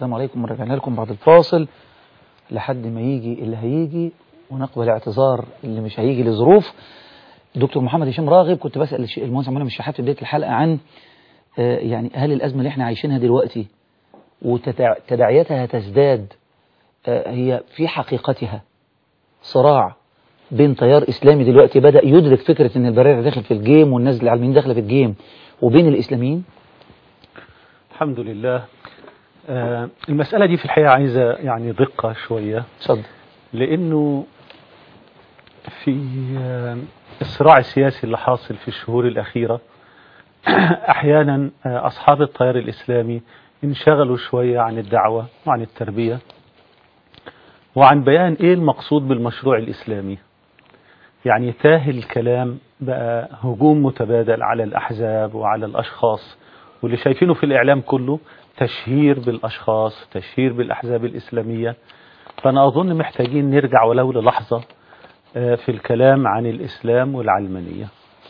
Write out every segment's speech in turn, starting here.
السلام عليكم ورجعنا لكم بعد الفاصل لحد ما يجي اللي هيجي ونقبل اعتذار اللي مش هيجي لظروف دكتور محمد هشام راغب كنت بسأل الش- المهندس عمرو الشحات في بداية الحلقة عن آه، يعني هل الأزمة اللي احنا عايشينها دلوقتي وتداعياتها تزداد آه، هي في حقيقتها صراع بين تيار إسلامي دلوقتي بدأ يدرك فكرة إن البرارة داخل في الجيم والناس العلمانيين داخلة في الجيم وبين الإسلاميين الحمد لله آه، المسألة دي في الحقيقة عايزة يعني دقة شوية اتفضل لأنه في آه، الصراع السياسي اللي حاصل في الشهور الأخيرة أحيانا آه، أصحاب التيار الإسلامي انشغلوا شوية عن الدعوة وعن التربية وعن بيان إيه المقصود بالمشروع الإسلامي يعني تاه الكلام بقى هجوم متبادل على الأحزاب وعلى الأشخاص واللي شايفينه في الإعلام كله تشهير بالأشخاص تشهير بالأحزاب الإسلامية فأنا أظن محتاجين نرجع ولو للحظة آه، في الكلام عن الإسلام والعلمانية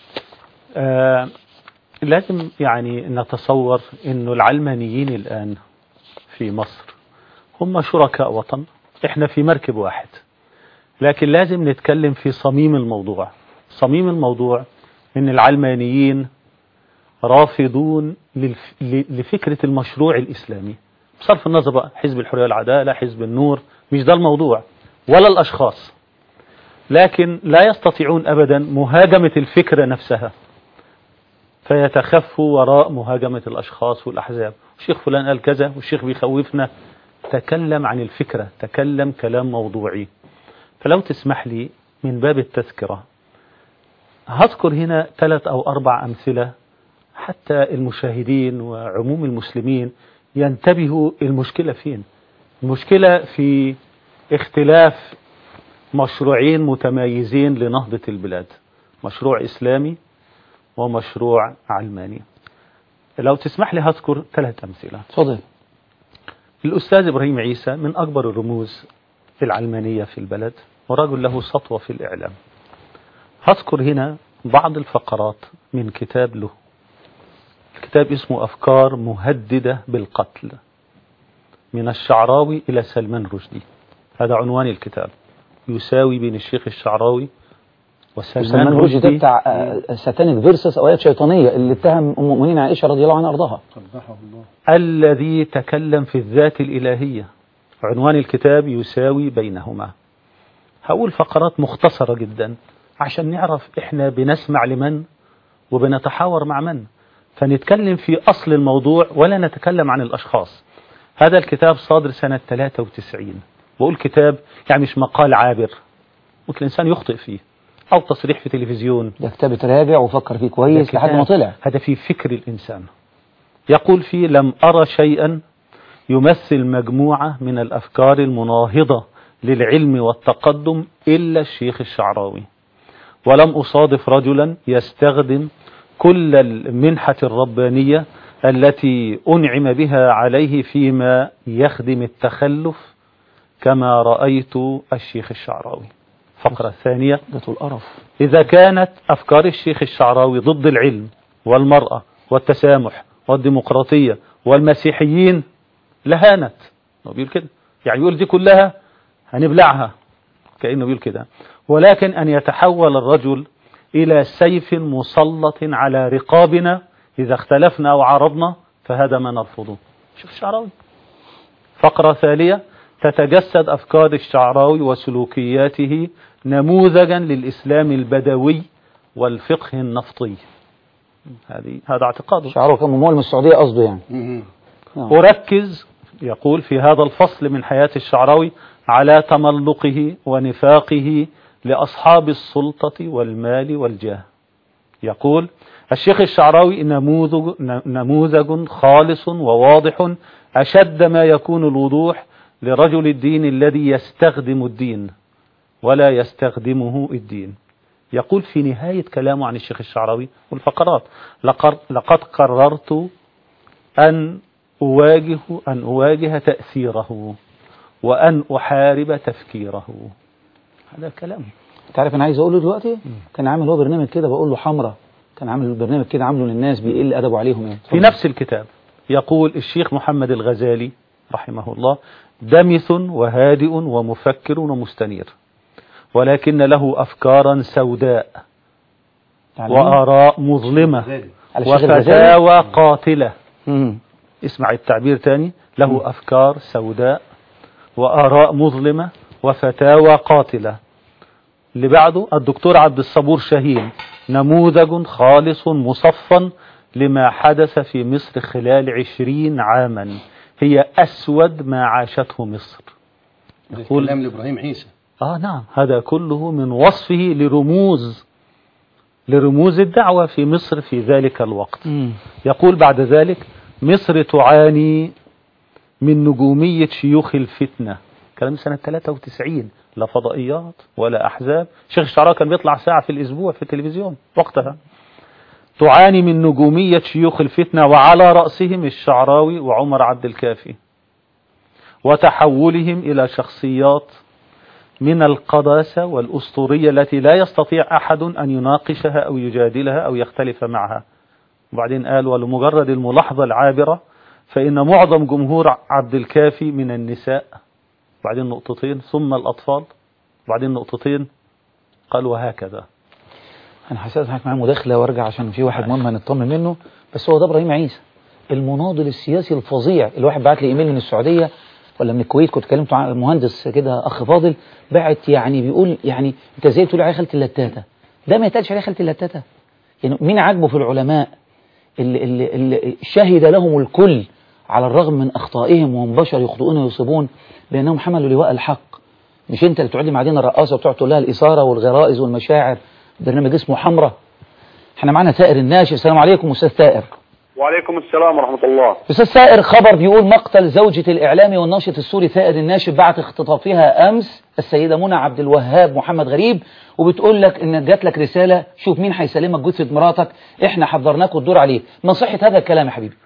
آه، لازم يعني نتصور أنه العلمانيين الآن في مصر هم شركاء وطن احنا في مركب واحد لكن لازم نتكلم في صميم الموضوع صميم الموضوع ان العلمانيين رافضون للف... ل- لفكرة المشروع الإسلامي بصرف النظر بقى حزب الحرية والعدالة حزب النور مش ده الموضوع ولا الأشخاص لكن لا يستطيعون أبدا مهاجمة الفكرة نفسها فيتخفوا وراء مهاجمة الأشخاص والأحزاب الشيخ فلان قال كذا والشيخ بيخوفنا تكلم عن الفكرة تكلم كلام موضوعي فلو تسمح لي من باب التذكرة هذكر هنا ثلاث أو أربع أمثلة حتى المشاهدين وعموم المسلمين ينتبهوا المشكلة فين المشكلة في اختلاف مشروعين متمايزين لنهضة البلاد مشروع إسلامي ومشروع علماني لو تسمح لي هذكر ثلاث أمثلة اتفضل الأستاذ إبراهيم عيسى من أكبر الرموز العلمانية في البلد ورجل له سطوة في الإعلام هذكر هنا بعض الفقرات من كتاب له كتاب اسمه أفكار مهددة بالقتل من الشعراوي إلى سلمان رشدي هذا عنوان الكتاب يساوي بين الشيخ الشعراوي وسلمان سلمان رشدي ده رشدي بتاع ساتانيك فيرسس او ايات شيطانيه اللي اتهم ام المؤمنين عائشه رضي الله عنها ارضاها الذي تكلم في الذات الإلهية عنوان الكتاب يساوي بينهما هقول فقرات مختصرة جدا عشان نعرف احنا بنسمع لمن وبنتحاور مع من فنتكلم في أصل الموضوع ولا نتكلم عن الأشخاص هذا الكتاب صادر سنة 93 بقول كتاب يعني مش مقال عابر ممكن الإنسان يخطئ فيه أو تصريح في تلفزيون ده كتاب اتراجع وفكر فيه كويس ده لحد ما كتاب طلع هذا في فكر الإنسان يقول فيه لم أرى شيئا يمثل مجموعة من الأفكار المناهضة للعلم والتقدم إلا الشيخ الشعراوي ولم أصادف رجلا يستخدم كل المنحة الربانية التي أنعم بها عليه فيما يخدم التخلف كما رأيت الشيخ الشعراوي فقرة ثانية ده طول قرف إذا كانت أفكار الشيخ الشعراوي ضد العلم والمرأة والتسامح والديمقراطية والمسيحيين لهانت هو بيقول كده يعني بيقول دي كلها هنبلعها كأنه بيقول كده ولكن أن يتحول الرجل إلى سيف مسلط على رقابنا إذا اختلفنا أو عارضنا فهذا ما نرفضه شوف الشعراوي فقرة ثانية تتجسد أفكار الشعراوي وسلوكياته نموذجا للإسلام البدوي والفقه النفطي هذه هذا اعتقاده شعره كان ممول من السعوديه قصده يعني آه. أركز يقول في هذا الفصل من حياة الشعراوي على تملقه ونفاقه لأصحاب السلطة والمال والجاه يقول الشيخ الشعراوي نموذج, نموذج خالص وواضح أشد ما يكون الوضوح لرجل الدين الذي يستخدم الدين ولا يستخدمه الدين يقول في نهاية كلامه عن الشيخ الشعراوي والفقرات لقد, لقد قررت أن أواجه أن أواجه تأثيره وأن أحارب تفكيره هذا كلام انت عارف انا عايز اقوله دلوقتي كان عامل هو برنامج كده بقول له حمرة كان عامل برنامج كده عامله للناس بيقل ادبه عليهم يعني في نفس الكتاب يقول الشيخ محمد الغزالي رحمه الله دمث وهادئ ومفكر ومستنير ولكن له أفكارا سوداء يعني وآراء مظلمة على الشيخ الغزالي وفتاوى قاتلة مم. اسمع التعبير تاني له أفكار سوداء وآراء مظلمة وفتاوى قاتلة اللي بعده الدكتور عبد الصبور شاهين نموذج خالص مصفا لما حدث في مصر خلال عشرين عاما هي أسود ما عاشته مصر يقول كلام لابراهيم عيسى آه نعم هذا كله من وصفه لرموز لرموز الدعوة في مصر في ذلك الوقت مم. يقول بعد ذلك مصر تعاني من نجومية شيوخ الفتنة كلام سنة 93 لا فضائيات ولا أحزاب شيخ الشعراء كان بيطلع ساعة في الأسبوع في التلفزيون وقتها تعاني من نجومية شيوخ الفتنة وعلى رأسهم الشعراوي وعمر عبد الكافي وتحولهم إلى شخصيات من القداسة والأسطورية التي لا يستطيع أحد أن يناقشها أو يجادلها أو يختلف معها وبعدين قال ولمجرد الملاحظة العابرة فإن معظم جمهور عبد الكافي من النساء بعدين نقطتين ثم الأطفال بعدين نقطتين قال وهكذا انا هستاذنك معايا مداخله وارجع عشان في واحد مهم هنطمن منه بس هو ده ابراهيم عيسى المناضل السياسي الفظيع الواحد بعت لي ايميل من السعوديه ولا من الكويت كنت كلمته عن المهندس كده اخ فاضل بعت يعني بيقول يعني انت ازاي بتقول عليه خالة اللتاتة ده ما يتقالش عليه خالة اللتاتة يعني مين عاجبه في العلماء اللي, اللي, اللي شهد لهم الكل على الرغم من اخطائهم وهم بشر يخطئون ويصيبون بانهم حملوا لواء الحق مش انت اللي تقعد لي معدين الرقاصه وتقعد تقول لها الاثاره والغرائز والمشاعر برنامج اسمه حمرة احنا معانا ثائر الناشر السلام عليكم استاذ ثائر وعليكم السلام ورحمة الله استاذ ثائر خبر بيقول مقتل زوجة الاعلامي والناشط السوري ثائر الناشر بعد اختطافها امس السيدة منى عبد الوهاب محمد غريب وبتقول لك ان جات لك رسالة شوف مين هيسلمك جثة مراتك احنا حضرناك والدور عليه ما صحة هذا الكلام يا حبيبي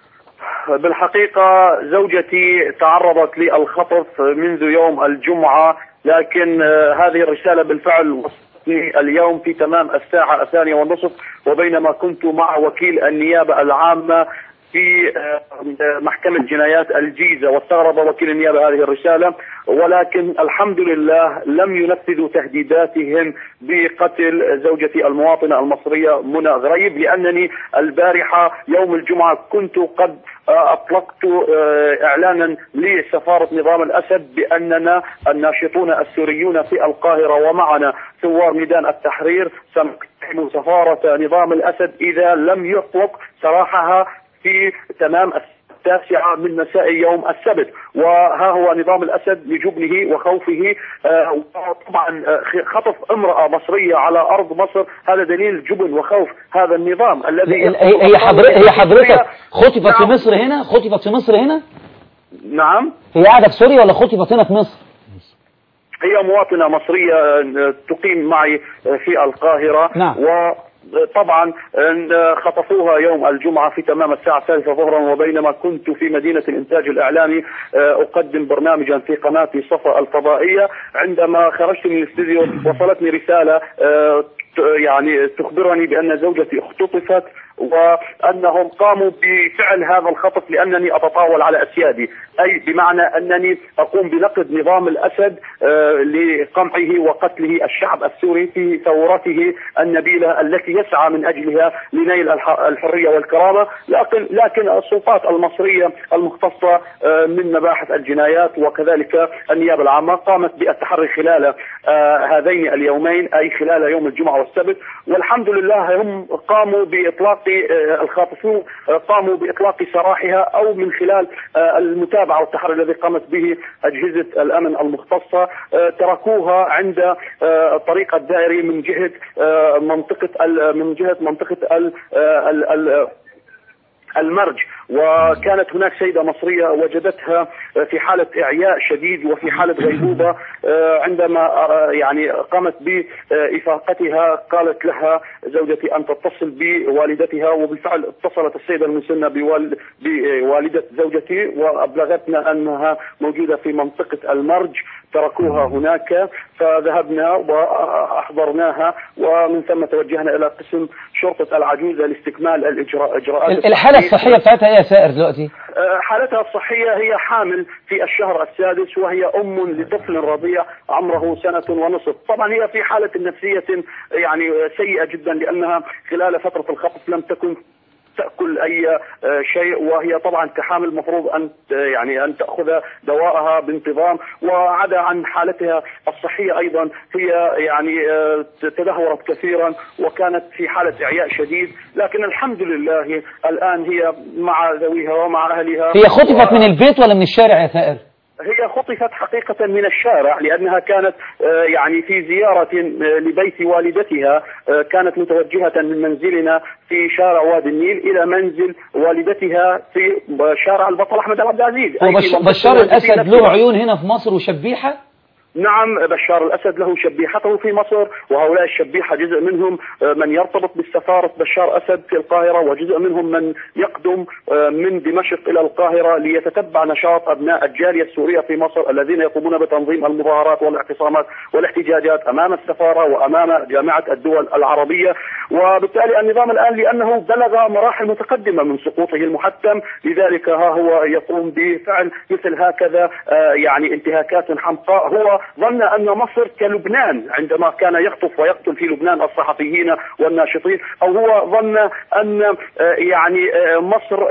بالحقيقة زوجتي تعرضت للخطف منذ يوم الجمعة لكن آه، هذه الرسالة بالفعل وصلتني اليوم في تمام الساعة الثانية والنصف وبينما كنت مع وكيل النيابة العامة في آه، محكمة جنايات الجيزة واستغرب وكيل النيابة هذه الرسالة ولكن الحمد لله لم ينفذوا تهديداتهم بقتل زوجتي المواطنة المصرية منى غريب لأنني البارحة يوم الجمعة كنت قد آه، أطلقت آه، إعلانا لسفارة نظام الأسد بأننا الناشطون السوريون في القاهرة ومعنا ثوار ميدان التحرير سنقدم سفارة نظام الأسد إذا لم يطلق سراحها في تمام التاسعة من مساء يوم السبت وها هو نظام الأسد لجبنه وخوفه آه، وطبعا آه، خطف امرأة مصرية على أرض مصر هذا دليل جبن وخوف هذا النظام الذي هي هي حضرتك هي حضرتك خطفت في نعم. مصر هنا خطفت في مصر هنا نعم هي قاعدة في سوريا ولا خطفت هنا في مصر هي مواطنة مصرية آه، تقيم معي آه، في القاهرة نعم. وطبعا آه، خطفوها يوم الجمعة في تمام الساعة الثالثة ظهرا وبينما كنت في مدينة الإنتاج الإعلامي آه، أقدم برنامجا في قناة صفا الفضائية عندما خرجت من الاستديو وصلتني رسالة آه، ت- يعني تخبرني بأن زوجتي اختطفت وأنهم قاموا بفعل هذا الخطف لأنني أتطاول على أسيادي أي بمعنى أنني أقوم بنقد نظام الأسد آه، لقمعه وقتله الشعب السوري في ثورته النبيلة التي يسعى من أجلها لنيل الح- الحرية والكرامة لكن لكن السلطات المصرية المختصة آه، من مباحث الجنايات وكذلك النيابة العامة قامت بالتحري خلال آه، هذين اليومين أي خلال يوم الجمعة والسبت والحمد لله هم قاموا بإطلاق آه، الخاطفون آه، قاموا بإطلاق سراحها أو من خلال آه، المتابعة والتحري الذي قامت به أجهزة الأمن المختصة آه، تركوها عند آه، الطريق الدائري من جهة آه، منطقة ال- من جهة منطقة ال- آه، ال- ال- المرج وكانت هناك سيدة مصرية وجدتها في حالة إعياء شديد وفي حالة غيبوبة آه، عندما آه، يعني قامت بإفاقتها قالت لها زوجتي أن تتصل بوالدتها وبالفعل اتصلت السيدة المسنة بوال- بوالدة زوجتي وأبلغتنا أنها موجودة في منطقة المرج تركوها هناك فذهبنا وأحضرناها ومن ثم توجهنا إلى قسم شرطة العجوزة لاستكمال الإجراء إجراءات الحالة الصحية بتاعتها ايه ايه يا سائر دلوقتي آه، حالتها الصحية هي حامل في الشهر السادس وهي أم لطفل رضيع عمره سنة ونصف طبعا هي في حالة نفسية يعني سيئة جدا لأنها خلال فترة الخطف لم تكن تاكل اي آه، شيء وهي طبعا كحامل المفروض ان ت- يعني ان تاخذ دواءها بانتظام وعدا عن حالتها الصحيه ايضا هي يعني آه، تدهورت كثيرا وكانت في حاله اعياء شديد لكن الحمد لله الان هي مع ذويها ومع اهلها هي خطفت و- من البيت ولا من الشارع يا ثائر هي خطفت حقيقة من الشارع لأنها كانت آه، يعني في زيارة آه، لبيت والدتها آه، كانت متوجهة من منزلنا في شارع وادي النيل إلى منزل والدتها في شارع البطل أحمد عبد العزيز هو أي بش- في منطقة بشار الوادي في الاسد نفس له الوقت. عيون هنا في مصر وشبيحه نعم بشار الأسد له شبيحته في مصر وهؤلاء الشبيحة جزء منهم آه، من يرتبط بالسفارة بشار أسد في القاهرة وجزء منهم من يقدم آه، من دمشق إلى القاهرة ليتتبع نشاط أبناء الجالية السورية في مصر الذين يقومون بتنظيم المظاهرات والاعتصامات والاحتجاجات أمام السفارة وأمام جامعة الدول العربية وبالتالي النظام الآن لأنه بلغ مراحل متقدمة من سقوطه المحتم لذلك ها هو يقوم بفعل مثل هكذا آه، يعني انتهاكات حمقاء هو ظن أن مصر كلبنان عندما كان يخطف ويقتل في لبنان الصحفيين والناشطين أو هو ظن أن آه، يعني آه، مصر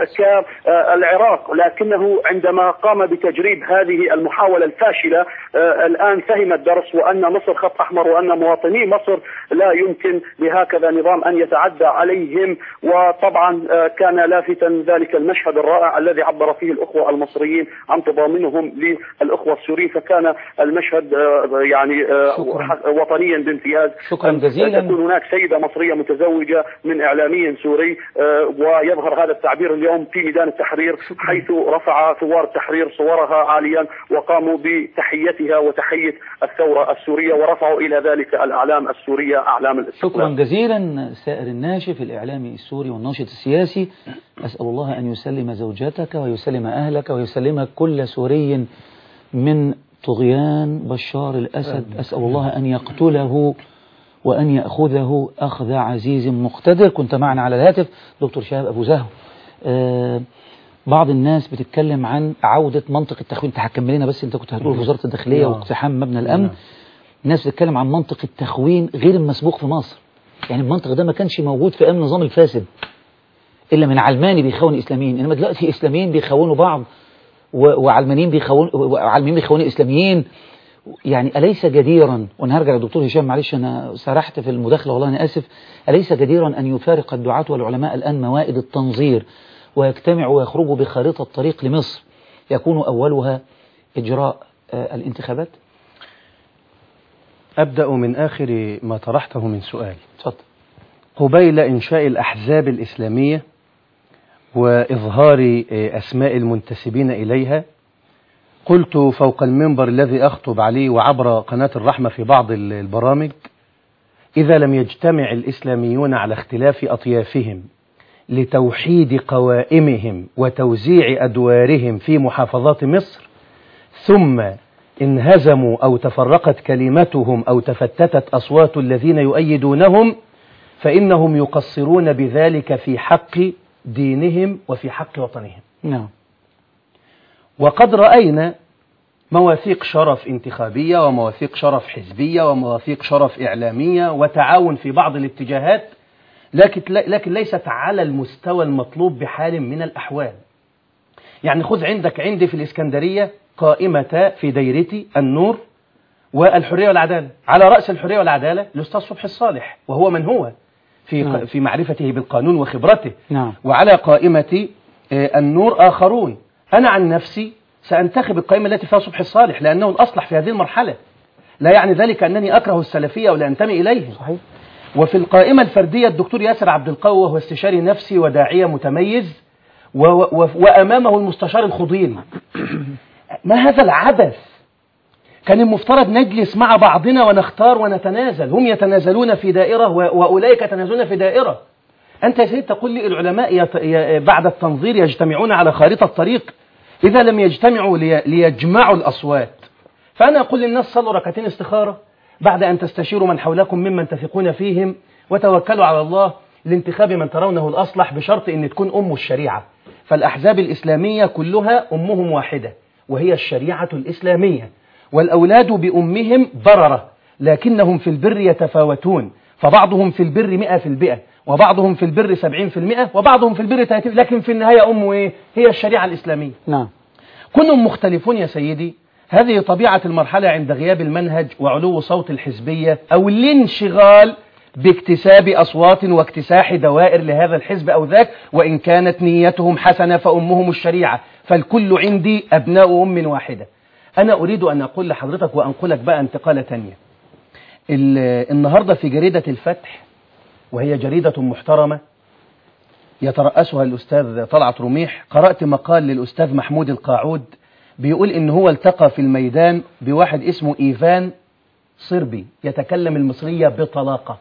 كالعراق لكنه عندما قام بتجريب هذه المحاولة الفاشلة آه، الآن فهم الدرس وأن مصر خط أحمر وأن مواطني مصر لا يمكن بهكذا نظام أن يتعدى عليهم وطبعا آه، كان لافتا ذلك المشهد الرائع الذي عبر فيه الأخوة المصريين عن تضامنهم للأخوة السوريين فكان المشهد آه، يعني آه، شكراً. ح- وطنيا بامتياز شكراً أن جزيلاً. تكون هناك سيدة مصرية متزوجة من إعلامي سوري آه، ويظهر هذا التعبير اليوم في ميدان التحرير حيث رفع ثوار التحرير صورها عاليا وقاموا بتحيتها وتحية الثورة السورية ورفعوا إلى ذلك الأعلام السورية أعلام الاستقلال شكرا جزيلا سائر الناشف الإعلامي السوري والناشط السياسي أسأل الله أن يسلم زوجتك ويسلم أهلك ويسلم كل سوري من طغيان بشار الأسد أسأل الله أن يقتله وأن يأخذه أخذ عزيز مقتدر كنت معنا على الهاتف دكتور شهاب أبو زهو آه بعض الناس بتتكلم عن عودة منطق التخوين انت هتكمل لنا بس انت كنت هتقول في وزارة الداخلية نعم. واقتحام مبنى الأمن نعم. الناس بتتكلم عن منطق التخوين غير المسبوق في مصر يعني المنطق ده ما كانش موجود في أيام النظام الفاسد إلا من علماني بيخون إسلاميين إنما دلوقتي إسلاميين بيخونوا بعض و- وعلمانيين بيخون وعلمانيين بيخونوا إسلاميين يعني أليس جديرا وأنا هرجع للدكتور هشام معلش أنا سرحت في المداخلة والله أنا آسف أليس جديرا أن يفارق الدعاة والعلماء الآن موائد التنظير ويجتمعوا ويخرجوا بخارطة طريق لمصر يكون أولها إجراء آه، الانتخابات أبدأ من آخر ما طرحته من سؤال اتفضل قبيل إنشاء الأحزاب الإسلامية وإظهار آه، أسماء المنتسبين إليها قلت فوق المنبر الذي أخطب عليه وعبر قناة الرحمة في بعض ال- البرامج إذا لم يجتمع الإسلاميون على اختلاف أطيافهم لتوحيد قوائمهم وتوزيع أدوارهم في محافظات مصر ثم انهزموا أو تفرقت كلمتهم أو تفتتت أصوات الذين يؤيدونهم فإنهم يقصرون بذلك في حق دينهم وفي حق وطنهم نعم وقد رأينا مواثيق شرف انتخابية ومواثيق شرف حزبية ومواثيق شرف إعلامية وتعاون في بعض الاتجاهات لكن, لكن ليست على المستوى المطلوب بحال من الأحوال يعني خذ عندك عندي في الإسكندرية قائمة في دايرتي النور والحرية والعدالة على رأس الحرية والعدالة الأستاذ صبحي الصالح وهو من هو في نعم. في معرفته بالقانون وخبرته نعم وعلى قائمة آه، النور آخرون أنا عن نفسي سأنتخب القائمة التي فيها صبحي الصالح لأنه الأصلح في هذه المرحلة لا يعني ذلك أنني أكره السلفية ولا أنتمي إليهم صحيح وفي القائمة الفردية الدكتور ياسر عبد القوي وهو استشاري نفسي وداعية متميز و و وأمامه المستشار الخضيل ما هذا العبث كان المفترض نجلس مع بعضنا ونختار ونتنازل هم يتنازلون في دائرة و- وأولئك يتنازلون في دائرة أنت يا سيد تقول لي العلماء يت... ي... بعد التنظير يجتمعون على خارطة الطريق إذا لم يجتمعوا لي... ليجمعوا الأصوات فأنا أقول للناس صلوا ركعتين استخارة بعد أن تستشيروا من حولكم ممن تثقون فيهم وتوكلوا على الله لانتخاب من ترونه الأصلح بشرط أن تكون أم الشريعة فالأحزاب الإسلامية كلها أمهم واحدة وهي الشريعة الإسلامية والأولاد بأمهم بررة لكنهم في البر يتفاوتون فبعضهم في البر مئة في المئة وبعضهم في البر سبعين في المئة وبعضهم في البر ثلاثين لكن في النهاية أمه إيه؟ هي الشريعة الإسلامية نعم كلهم مختلفون يا سيدي هذه طبيعة المرحلة عند غياب المنهج وعلو صوت الحزبية أو الانشغال باكتساب أصوات واكتساح دوائر لهذا الحزب أو ذاك وإن كانت نيتهم حسنة فأمهم الشريعة فالكل عندي أبناء أم واحدة أنا أريد أن أقول لحضرتك وأنقلك بقى انتقالة تانية ال- النهاردة في جريدة الفتح وهي جريدة محترمة يترأسها الأستاذ طلعت رميح قرأت مقال للأستاذ محمود القاعود بيقول إن هو التقى في الميدان بواحد اسمه إيفان صربي يتكلم المصرية بطلاقة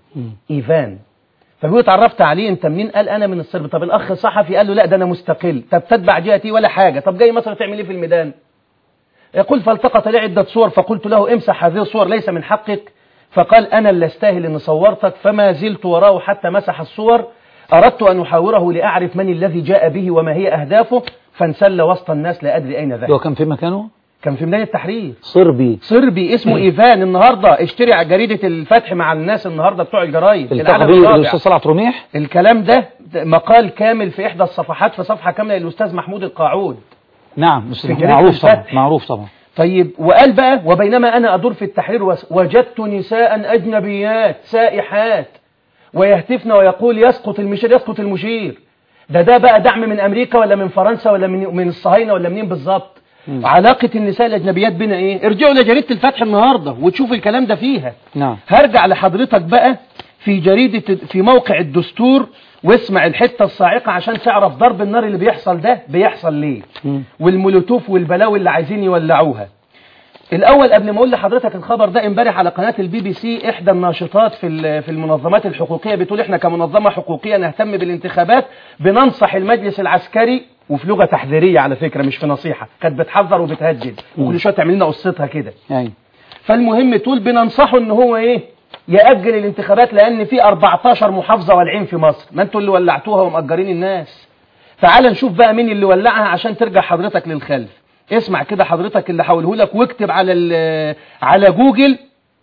إيفان فبيقول اتعرفت عليه انت منين قال انا من الصرب طب الاخ الصحفي قال له لا ده انا مستقل طب تتبع جهتي ولا حاجه طب جاي مصر تعمل ايه في الميدان يقول فالتقط لي عده صور فقلت له امسح هذه الصور ليس من حقك فقال انا اللي استاهل ان صورتك فما زلت وراه حتى مسح الصور اردت ان احاوره لاعرف من الذي جاء به وما هي اهدافه فانسل وسط الناس لا ادري اين هو ذهب كان في مكانه كان في ميدان التحرير صربي صربي اسمه ايفان النهارده اشتري على جريده الفتح مع الناس النهارده بتوع الجرايد التقى العدد به الرابع. الأستاذ طلعت رميح الكلام ده مقال كامل في إحدى الصفحات في صفحة كاملة للأستاذ محمود القاعود نعم أستاذ في محمود جريدة معروف طبعا الفتح. معروف طبعا طيب وقال بقى وبينما أنا أدور في التحرير وس- وجدت نساء أجنبيات سائحات ويهتفن ويقول يسقط المشير يسقط المشير ده ده بقى دعم من أمريكا ولا من فرنسا ولا من من الصهاينة ولا منين بالظبط علاقة النساء الأجنبيات بنا إيه ارجعوا لجريدة الفتح النهاردة وتشوفوا الكلام ده فيها نعم هرجع لحضرتك بقى في جريدة في موقع الدستور واسمع الحتة الصاعقة عشان تعرف ضرب النار اللي بيحصل ده بيحصل ليه مم. والمولوتوف والبلاوي اللي عايزين يولعوها الأول قبل ما أقول لحضرتك الخبر ده امبارح على قناة البي بي سي إحدى الناشطات في ال- في المنظمات الحقوقية بتقول إحنا كمنظمة حقوقية نهتم بالانتخابات بننصح المجلس العسكري وفي لغة تحذيرية على فكرة مش في نصيحة كانت بتحذر وبتهجد وكل شوية تعمل لنا قصتها كده أي فالمهم تقول بننصحه ان هو ايه يأجل الانتخابات لان في 14 محافظة والعين في مصر ما انتوا اللي ولعتوها ومأجرين الناس تعال نشوف بقى مين اللي ولعها عشان ترجع حضرتك للخلف اسمع كده حضرتك اللي هقوله لك واكتب على ال- على جوجل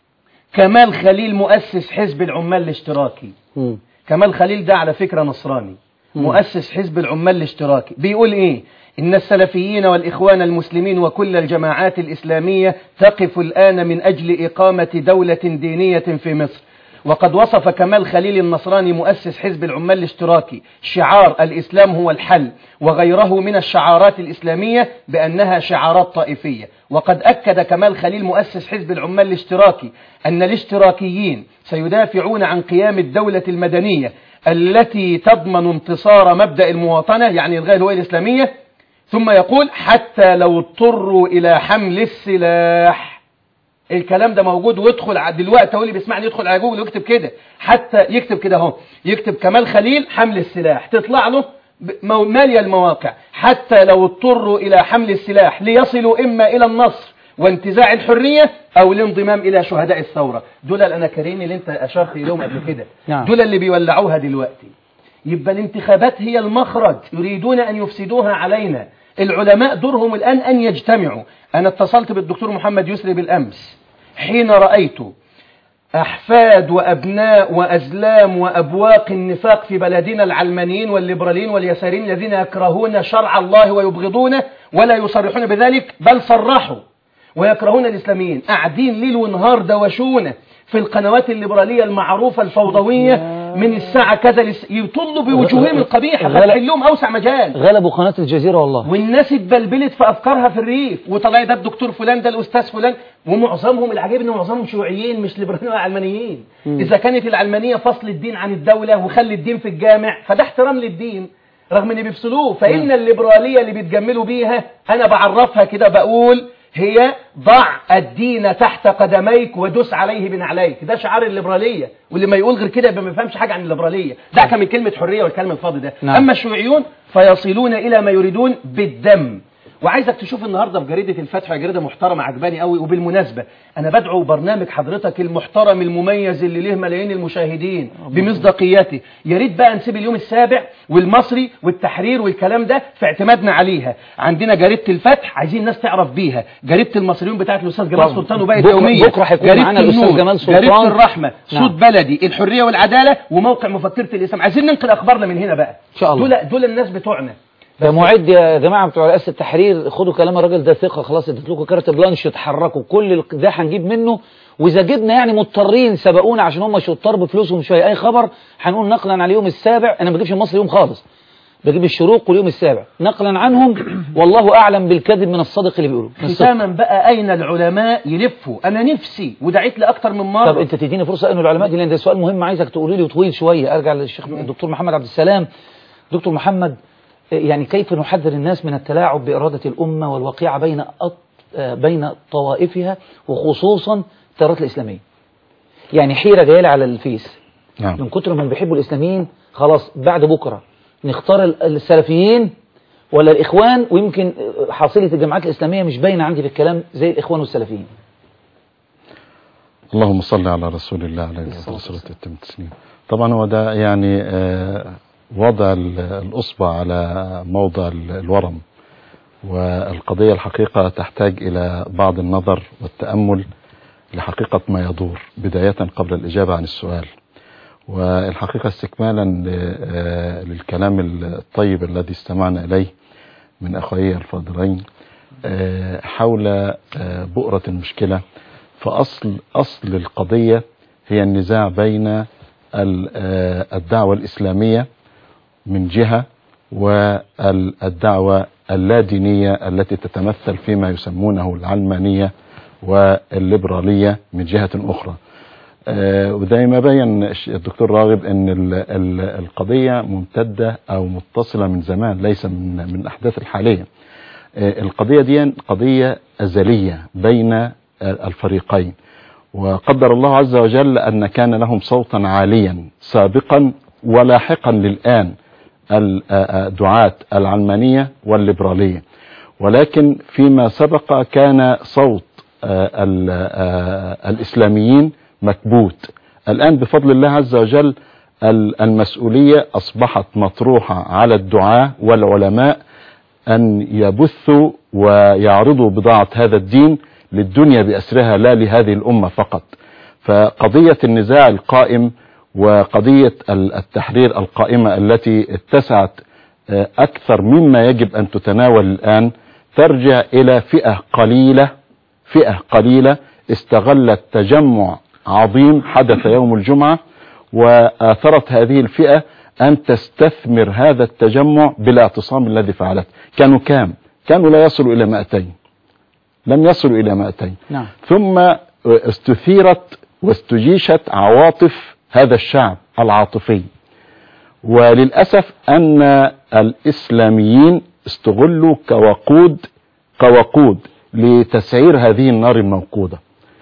كمال خليل مؤسس حزب العمال الاشتراكي مم. كمال خليل ده على فكرة نصراني مؤسس حزب العمال الاشتراكي بيقول ايه إن السلفيين والإخوان المسلمين وكل الجماعات الإسلامية تقف الآن من أجل إقامة دولة دينية في مصر وقد وصف كمال خليل النصراني مؤسس حزب العمال الاشتراكي شعار الإسلام هو الحل وغيره من الشعارات الإسلامية بأنها شعارات طائفية وقد أكد كمال خليل مؤسس حزب العمال الاشتراكي أن الاشتراكيين سيدافعون عن قيام الدولة المدنية التي تضمن انتصار مبدأ المواطنة يعني الغاية الهوية الإسلامية ثم يقول حتى لو اضطروا إلى حمل السلاح الكلام ده موجود وادخل ع- دلوقتي هو اللي بيسمعني يدخل على جوجل ويكتب كده حتى يكتب كده اهو يكتب كمال خليل حمل السلاح تطلع له ب- مو- مالية المواقع حتى لو اضطروا إلى حمل السلاح ليصلوا إما إلى النصر وانتزاع الحرية أو الانضمام إلى شهداء الثورة دول الأناكرين اللي أنت أشرت إليهم قبل كده نعم. دول اللي بيولعوها دلوقتي يبقى الانتخابات هي المخرج يريدون أن يفسدوها علينا العلماء دورهم الآن أن يجتمعوا أنا اتصلت بالدكتور محمد يسري بالأمس حين رأيت أحفاد وأبناء وأزلام وأبواق النفاق في بلدنا العلمانيين والليبراليين واليساريين الذين يكرهون شرع الله ويبغضونه ولا يصرحون بذلك بل صرحوا ويكرهون الإسلاميين قاعدين ليل ونهار دوشونه في القنوات الليبرالية المعروفة الفوضوية من الساعة كذا لس... يطلوا بوجوههم القبيحة غلط. فتح لهم أوسع مجال غلبوا قناة الجزيرة والله والناس اتبلبلت في افكارها في الريف وطلع ده الدكتور فلان ده الاستاذ فلان ومعظمهم العجيب ان معظمهم شيوعيين مش ليبراليين ولا علمانيين اذا كانت العلمانيه فصل الدين عن الدوله وخلي الدين في الجامع فده احترام للدين رغم ان بيفصلوه فان الليبراليه اللي بيتجملوا بيها انا بعرفها كده بقول هي ضع الدين تحت قدميك ودس عليه بنعليك ده شعار الليبراليه واللي ما يقول غير كده يبقى ما يفهمش حاجه عن الليبراليه ده كان من كلمه حريه والكلام الفاضي ده نعم. اما الشيوعيون فيصلون إلى ما يريدون بالدم وعايزك تشوف النهارده في جريده الفتح يا جريده محترمه عجباني قوي وبالمناسبه انا بدعو برنامج حضرتك المحترم المميز اللي له ملايين المشاهدين بمصداقيته يا ريت بقى نسيب اليوم السابع والمصري والتحرير والكلام ده في اعتمادنا عليها عندنا جريده الفتح عايزين الناس تعرف بيها جريده المصريون بتاعت الاستاذ جمال طبعا. سلطان وبقت بكرة- يوميه بكرة هيكون جريدة معانا الأستاذ النور، جمال سلطان. جريده الرحمه نعم. صوت بلدي الحريه والعداله وموقع مفكره الاسلام عايزين ننقل اخبارنا من هنا بقى إن شاء الله. دول دول الناس بتوعنا ده معد يا جماعه بتوع رئاسه التحرير خدوا كلام الراجل ده ثقه خلاص اديت لكم كارت بلانش اتحركوا كل ال- ده هنجيب منه واذا جبنا يعني مضطرين سبقونا عشان هم شطار بفلوسهم شويه اي خبر هنقول نقلا عن اليوم السابع انا ما بجيبش المصري يوم خالص بجيب الشروق واليوم السابع نقلا عنهم والله اعلم بالكذب من الصادق اللي بيقولوا من الصدق. ختاما بقى اين العلماء يلفوا انا نفسي ودعيت لاكتر من مره طب انت تديني فرصه انه العلماء دي لان ده سؤال مهم عايزك تقولي لي وطويل شويه ارجع للشيخ الدكتور محمد عبد السلام دكتور محمد آه، يعني كيف نحذر الناس من التلاعب باراده الامه والوقيعه بين أط... آه، بين طوائفها وخصوصا التيارات الاسلاميه يعني حيره جايه لي على الفيس نعم من كتر ما بيحبوا الاسلاميين خلاص بعد بكره نختار ال- السلفيين ولا الاخوان ويمكن آه، حاصله الجماعات الاسلاميه مش باينه عندي في الكلام زي الاخوان والسلفيين اللهم صل على رسول الله عليه الصلاة والسلام وتتم التسليم طبعا هو ده يعني آه، وضع ال- الأصبع على موضع ال- الورم والقضية الحقيقة تحتاج إلى بعض النظر والتأمل لحقيقة ما يدور بداية قبل الإجابة عن السؤال والحقيقة استكمالا ل- آه، للكلام الطيب الذي استمعنا إليه من أخوي الفاضلين آه، حول آه، بؤرة المشكلة فأصل أصل القضية هي النزاع بين ال- آه، الدعوة الإسلامية من جهة والدعوة اللادينية التي تتمثل فيما يسمونه العلمانية والليبرالية من جهة أخرى آه، وزي ما بين الش- الدكتور راغب ان ال- ال- القضيه ممتده او متصله من زمان ليس من من الاحداث الحاليه. آه، القضيه دي قضيه ازليه بين آه، الفريقين وقدر الله عز وجل ان كان لهم صوتا عاليا سابقا ولاحقا للان الدعاة العلمانيه والليبراليه ولكن فيما سبق كان صوت آه، ال- آه، الاسلاميين مكبوت الان بفضل الله عز وجل ال- المسؤوليه اصبحت مطروحه على الدعاه والعلماء ان يبثوا ويعرضوا بضاعه هذا الدين للدنيا باسرها لا لهذه الامه فقط فقضيه النزاع القائم وقضيه ال- التحرير القائمه التي اتسعت آه، اكثر مما يجب ان تتناول الان ترجع الى فئه قليله فئه قليله استغلت تجمع عظيم حدث يوم الجمعه واثرت هذه الفئه ان تستثمر هذا التجمع بالاعتصام الذي فعلته كانوا كام كانوا لا يصلوا الى 200 لم يصلوا الى 200 نعم ثم استثيرت واستجيشت عواطف هذا الشعب العاطفي وللأسف أن الإسلاميين استغلوا كوقود كوقود لتسعير هذه النار الموقودة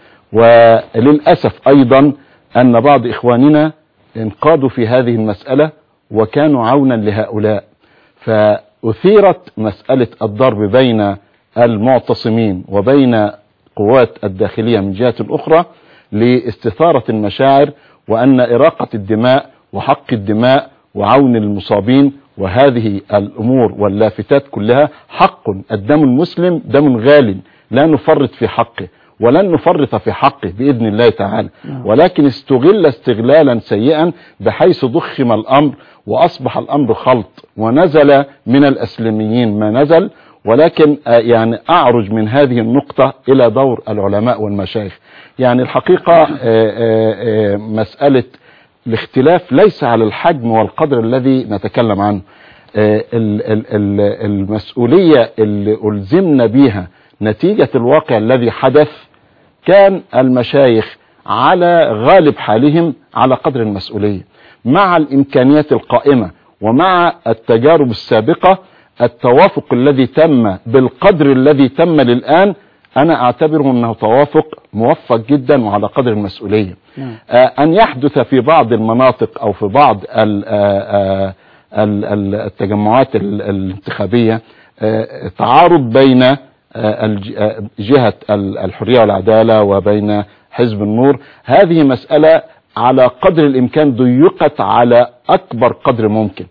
وللأسف أيضا أن بعض إخواننا انقادوا في هذه المسألة وكانوا عونا لهؤلاء فأثيرت مسألة الضرب بين المعتصمين وبين قوات الداخلية من جهة أخرى لاستثارة المشاعر وأن إراقة الدماء وحق الدماء وعون المصابين وهذه الأمور واللافتات كلها حق الدم المسلم دم غال لا نفرط في حقه ولن نفرط في حقه بإذن الله تعالى ولكن استغل استغلالا سيئا بحيث ضخم الأمر وأصبح الأمر خلط ونزل من الأسلميين ما نزل ولكن آه، يعني أعرج من هذه النقطة إلى دور العلماء والمشايخ يعني الحقيقة آه، آه، آه، مسألة الاختلاف ليس على الحجم والقدر الذي نتكلم عنه آه، ال- ال- ال- المسؤولية اللي ألزمنا بها نتيجة الواقع الذي حدث كان المشايخ على غالب حالهم على قدر المسؤولية مع الإمكانيات القائمة ومع التجارب السابقة التوافق الذي تم بالقدر الذي تم للآن أنا أعتبره أنه توافق موفق جدا وعلى قدر المسؤولية نعم. آه، أن يحدث في بعض المناطق أو في بعض ال- آه، آه، ال- ال- التجمعات ال- الانتخابية آه، تعارض بين آه، الج- آه، جهة ال- الحرية والعدالة وبين حزب النور هذه مسألة على قدر الإمكان ضيقت على أكبر قدر ممكن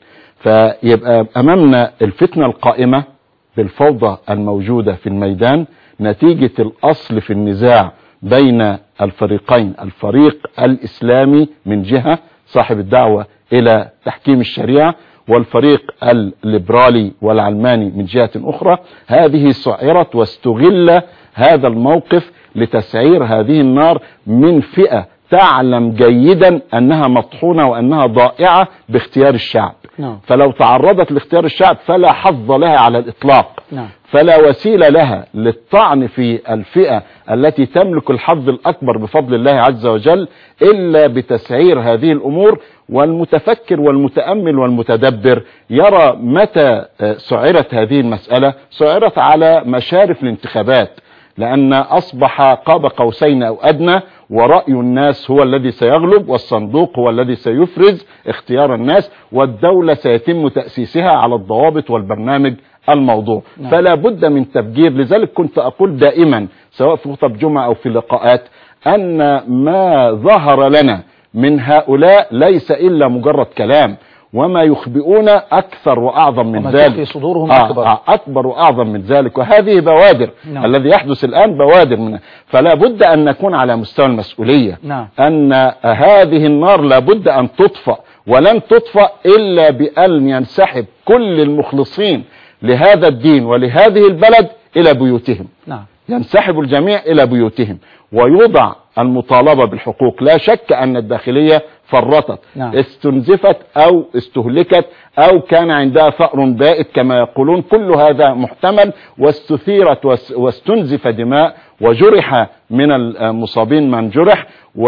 فيبقى أمامنا الفتنة القائمة بالفوضى الموجودة في الميدان نتيجة الأصل في النزاع بين الفريقين الفريق الإسلامي من جهة صاحب الدعوة إلى تحكيم الشريعة والفريق الليبرالي والعلماني من جهة أخرى هذه سعرت واستغل هذا الموقف لتسعير هذه النار من فئة تعلم جيدا أنها مطحونة وأنها ضائعة باختيار الشعب نعم. فلو تعرضت لاختيار الشعب فلا حظ لها على الإطلاق نعم. فلا وسيلة لها للطعن في الفئة التي تملك الحظ الأكبر بفضل الله عز وجل إلا بتسعير هذه الأمور والمتفكر والمتأمل والمتدبر يرى متى آه، سعرت هذه المسألة سعرت على مشارف الانتخابات لأن أصبح قاب قوسين أو أدنى ورأي الناس هو الذي سيغلب والصندوق هو الذي سيفرز اختيار الناس والدولة سيتم تأسيسها على الضوابط والبرنامج الموضوع نعم. فلا بد من تفجير لذلك كنت أقول دائما سواء في خطب جمعة أو في لقاءات أن ما ظهر لنا من هؤلاء ليس إلا مجرد كلام وما يخبئون أكثر وأعظم من وما ذلك تخفي صدورهم آه، أكبر. آه، أكبر وأعظم من ذلك وهذه بوادر نعم. الذي يحدث الآن بوادر منها فلا بد أن نكون على مستوى المسؤولية نعم. أن هذه النار لابد أن تطفأ ولن تطفأ إلا بأن ينسحب كل المخلصين لهذا الدين ولهذه البلد إلى بيوتهم نعم ينسحب الجميع إلى بيوتهم ويوضع المطالبة بالحقوق لا شك أن الداخلية فرطت نعم. استنزفت أو استهلكت أو كان عندها ثأر بائت كما يقولون كل هذا محتمل واستثيرت واس- واستنزف دماء وجرح من المصابين من جرح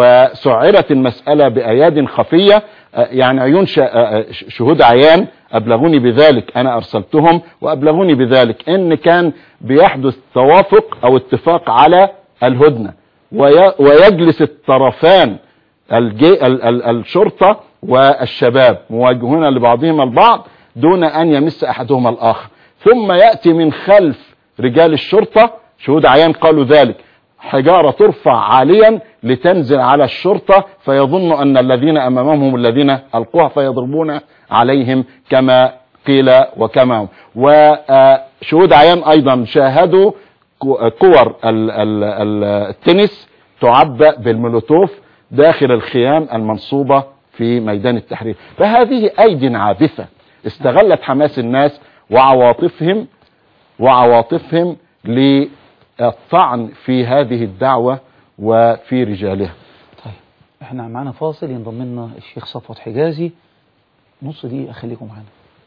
وسعرت المسألة بأياد خفية آه، يعني عيون ش- آه، ش- شهود عيان أبلغوني بذلك أنا أرسلتهم وأبلغوني بذلك إن كان بيحدث توافق أو اتفاق على الهدنة وي- ويجلس الطرفان الجي ال ال الشرطة والشباب مواجهون لبعضهم البعض دون أن يمس أحدهما الآخر ثم يأتي من خلف رجال الشرطة شهود عيان قالوا ذلك حجارة ترفع عاليا لتنزل على الشرطة فيظن أن الذين أمامهم هم الذين ألقوها فيضربون عليهم كما قيل وكما هم وشهود عيان أيضا شاهدوا كو- كور ال- ال- ال- التنس تعبأ بالمولوتوف داخل الخيام المنصوبة في ميدان التحرير فهذه أيد عابثة استغلت حماس الناس وعواطفهم وعواطفهم للطعن في هذه الدعوة وفي رجالها طيب احنا معانا فاصل ينضم لنا الشيخ صفوت حجازي نص دقيقة خليكم معانا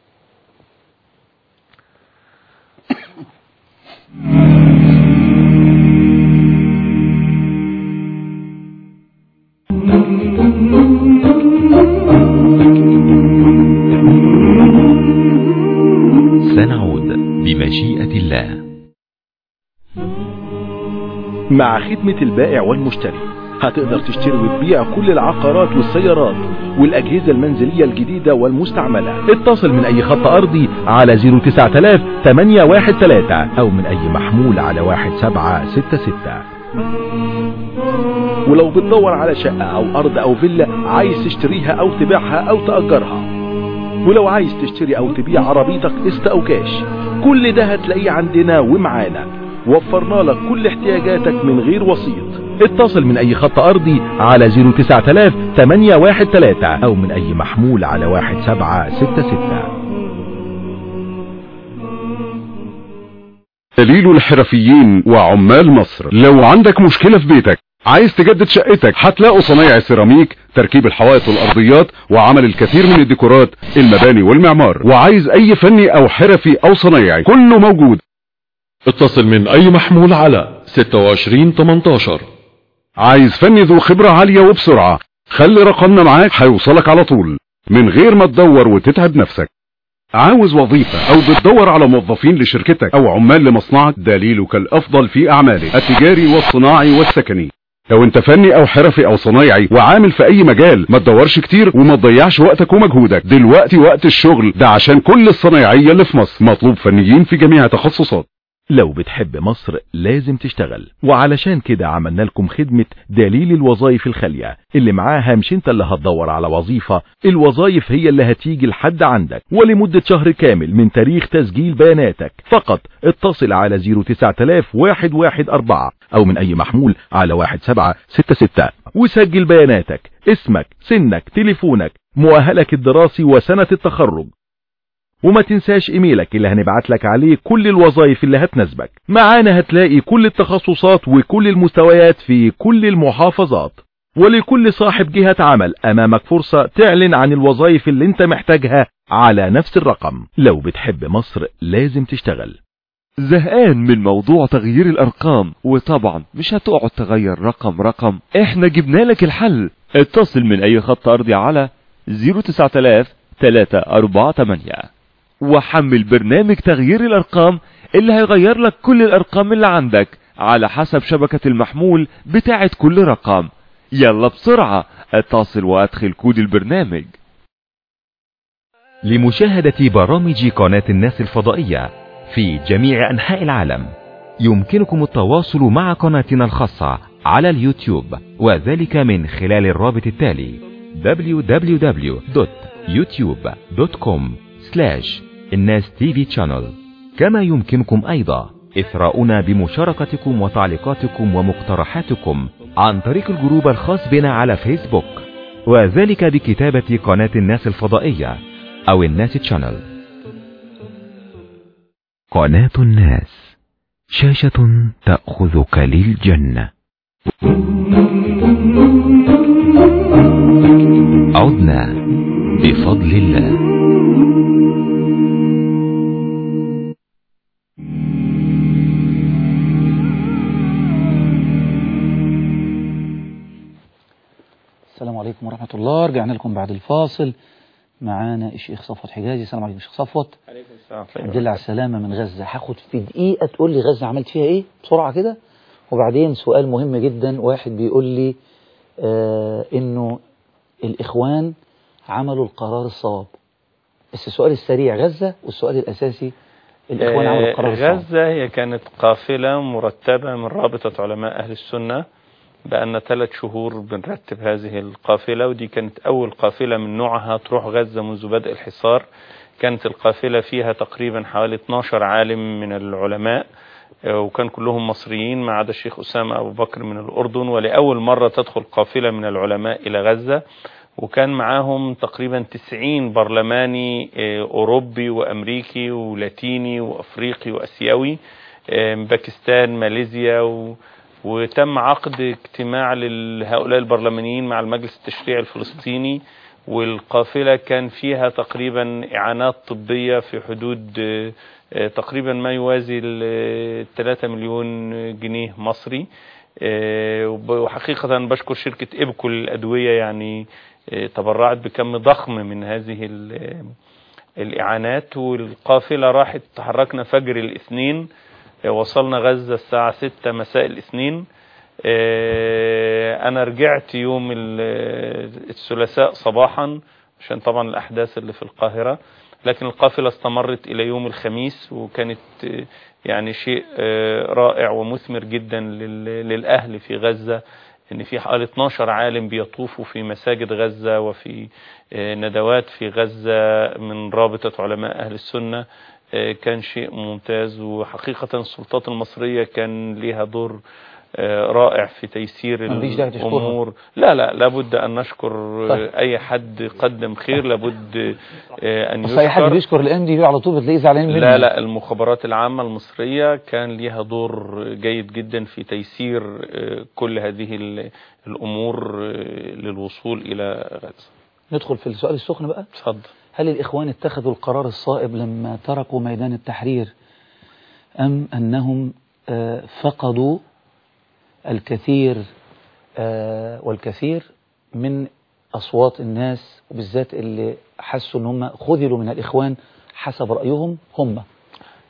سنعود بمشيئة الله مع خدمة البائع والمشتري هتقدر تشتري وتبيع كل العقارات والسيارات والأجهزة المنزلية الجديدة والمستعملة اتصل من أي خط أرضي على 09000 813 أو من أي محمول على 1766 ولو بتدور على شقة أو أرض أو فيلا عايز تشتريها أو تبيعها أو تأجرها ولو عايز تشتري او تبيع عربيتك قسط او كاش كل ده هتلاقيه عندنا ومعانا وفرنا لك كل احتياجاتك من غير وسيط اتصل من اي خط ارضي على 09000 813 او من اي محمول على 1766 دليل الحرفيين وعمال مصر لو عندك مشكلة في بيتك عايز تجدد شقتك هتلاقوا صنايع السيراميك تركيب الحوائط والارضيات وعمل الكثير من الديكورات المباني والمعمار وعايز اي فني او حرفي او صنايعي كله موجود اتصل من اي محمول على 26 18 عايز فني ذو خبرة عالية وبسرعة خلي رقمنا معاك هيوصلك على طول من غير ما تدور وتتعب نفسك عاوز وظيفة او بتدور على موظفين لشركتك او عمال لمصنعك دليلك الافضل في اعمالك التجاري والصناعي والسكني لو انت فني او حرفي او صنايعي وعامل في اي مجال ما تدورش كتير وما تضيعش وقتك ومجهودك دلوقتي وقت الشغل ده عشان كل الصنايعية اللي في مصر مطلوب فنيين في جميع التخصصات لو بتحب مصر لازم تشتغل وعلشان كده عملنا لكم خدمة دليل الوظائف الخالية اللي معاها مش انت اللي هتدور على وظيفة الوظائف هي اللي هتيجي لحد عندك ولمدة شهر كامل من تاريخ تسجيل بياناتك فقط اتصل على 09114 او من اي محمول على 1766 وسجل بياناتك اسمك سنك تليفونك مؤهلك الدراسي وسنة التخرج وما تنساش ايميلك اللي هنبعت لك عليه كل الوظائف اللي هتناسبك معانا هتلاقي كل التخصصات وكل المستويات في كل المحافظات ولكل صاحب جهة عمل امامك فرصة تعلن عن الوظائف اللي انت محتاجها على نفس الرقم لو بتحب مصر لازم تشتغل زهقان من موضوع تغيير الارقام وطبعا مش هتقعد تغير رقم رقم احنا جبنا لك الحل اتصل من اي خط ارضي على 09000 348 وحمل برنامج تغيير الارقام اللي هيغير لك كل الارقام اللي عندك على حسب شبكة المحمول بتاعت كل رقم يلا بسرعة اتصل وادخل كود البرنامج لمشاهدة برامج قناة الناس الفضائية في جميع أنحاء العالم يمكنكم التواصل مع قناتنا الخاصة على اليوتيوب وذلك من خلال الرابط التالي www.youtube.com الناس تي في channel كما يمكنكم أيضا إثراؤنا بمشاركتكم وتعليقاتكم ومقترحاتكم عن طريق الجروب الخاص بنا على فيسبوك وذلك بكتابة قناة الناس الفضائية أو الناس تشانل قناة الناس شاشة تأخذك للجنة عدنا بفضل الله السلام عليكم ورحمة الله رجعنا لكم بعد الفاصل معانا الشيخ صفوت حجازي السلام عليكم شيخ صفوت عليكم السلام الحمد لله على السلامة من غزة هاخد في دقيقة تقول لي غزة عملت فيها ايه بسرعة كده وبعدين سؤال مهم جدا واحد بيقول لي آه انه الاخوان عملوا القرار الصواب بس السؤال السريع غزة والسؤال الاساسي الاخوان عملوا القرار الصواب غزة هي كانت قافلة مرتبة من رابطة علماء أهل السنة بقالنا ثلاث شهور بنرتب هذه القافلة ودي كانت أول قافلة من نوعها تروح غزة منذ بدء الحصار كانت القافلة فيها تقريبا حوالي 12 عالم من العلماء آه، وكان كلهم مصريين ما عدا الشيخ أسامة أبو بكر من الأردن ولأول مرة تدخل قافلة من العلماء إلى غزة وكان معاهم تقريبا 90 برلماني آه، أوروبي وأمريكي ولاتيني وأفريقي وأسيوي آه، من باكستان ماليزيا و وتم عقد اجتماع لهؤلاء البرلمانيين مع المجلس التشريعي الفلسطيني والقافلة كان فيها تقريبا إعانات طبية في حدود آه، آه، تقريبا ما يوازي ال 3 مليون جنيه مصري آه، وب- وحقيقة بشكر شركة إبكو للأدوية يعني آه، تبرعت بكم ضخم من هذه ال- الإعانات والقافلة راحت تحركنا فجر الاثنين آه، وصلنا غزة الساعة 6 مساء الاثنين آه، أنا رجعت يوم ال- الثلاثاء صباحا عشان طبعا الأحداث اللي في القاهرة لكن القافلة استمرت إلى يوم الخميس وكانت آه، يعني شيء آه، رائع ومثمر جدا لل- للأهل في غزة ان في حوالي 12 عالم بيطوفوا في مساجد غزة وفي آه، ندوات في غزة من رابطة علماء أهل السنة آه، كان شيء ممتاز وحقيقة السلطات المصرية كان ليها دور آه، رائع في تيسير مفيش داعي تشكرها. الأمور لا لا لابد أن نشكر آه، طيب. أي حد قدم خير لابد آه، أن بس اي حد يشكر بيشكر الام دي على طول بتلاقيه زعلان منه لا لا المخابرات العامة المصرية كان ليها دور جيد جدا في تيسير آه، كل هذه ال- الأمور آه، للوصول إلى غزة ندخل في السؤال السخن بقى اتفضل هل الإخوان اتخذوا القرار الصائب لما تركوا ميدان التحرير أم أنهم آه، فقدوا الكثير آه، والكثير من أصوات الناس وبالذات اللي حسوا أن هم خذلوا من الإخوان حسب رأيهم هم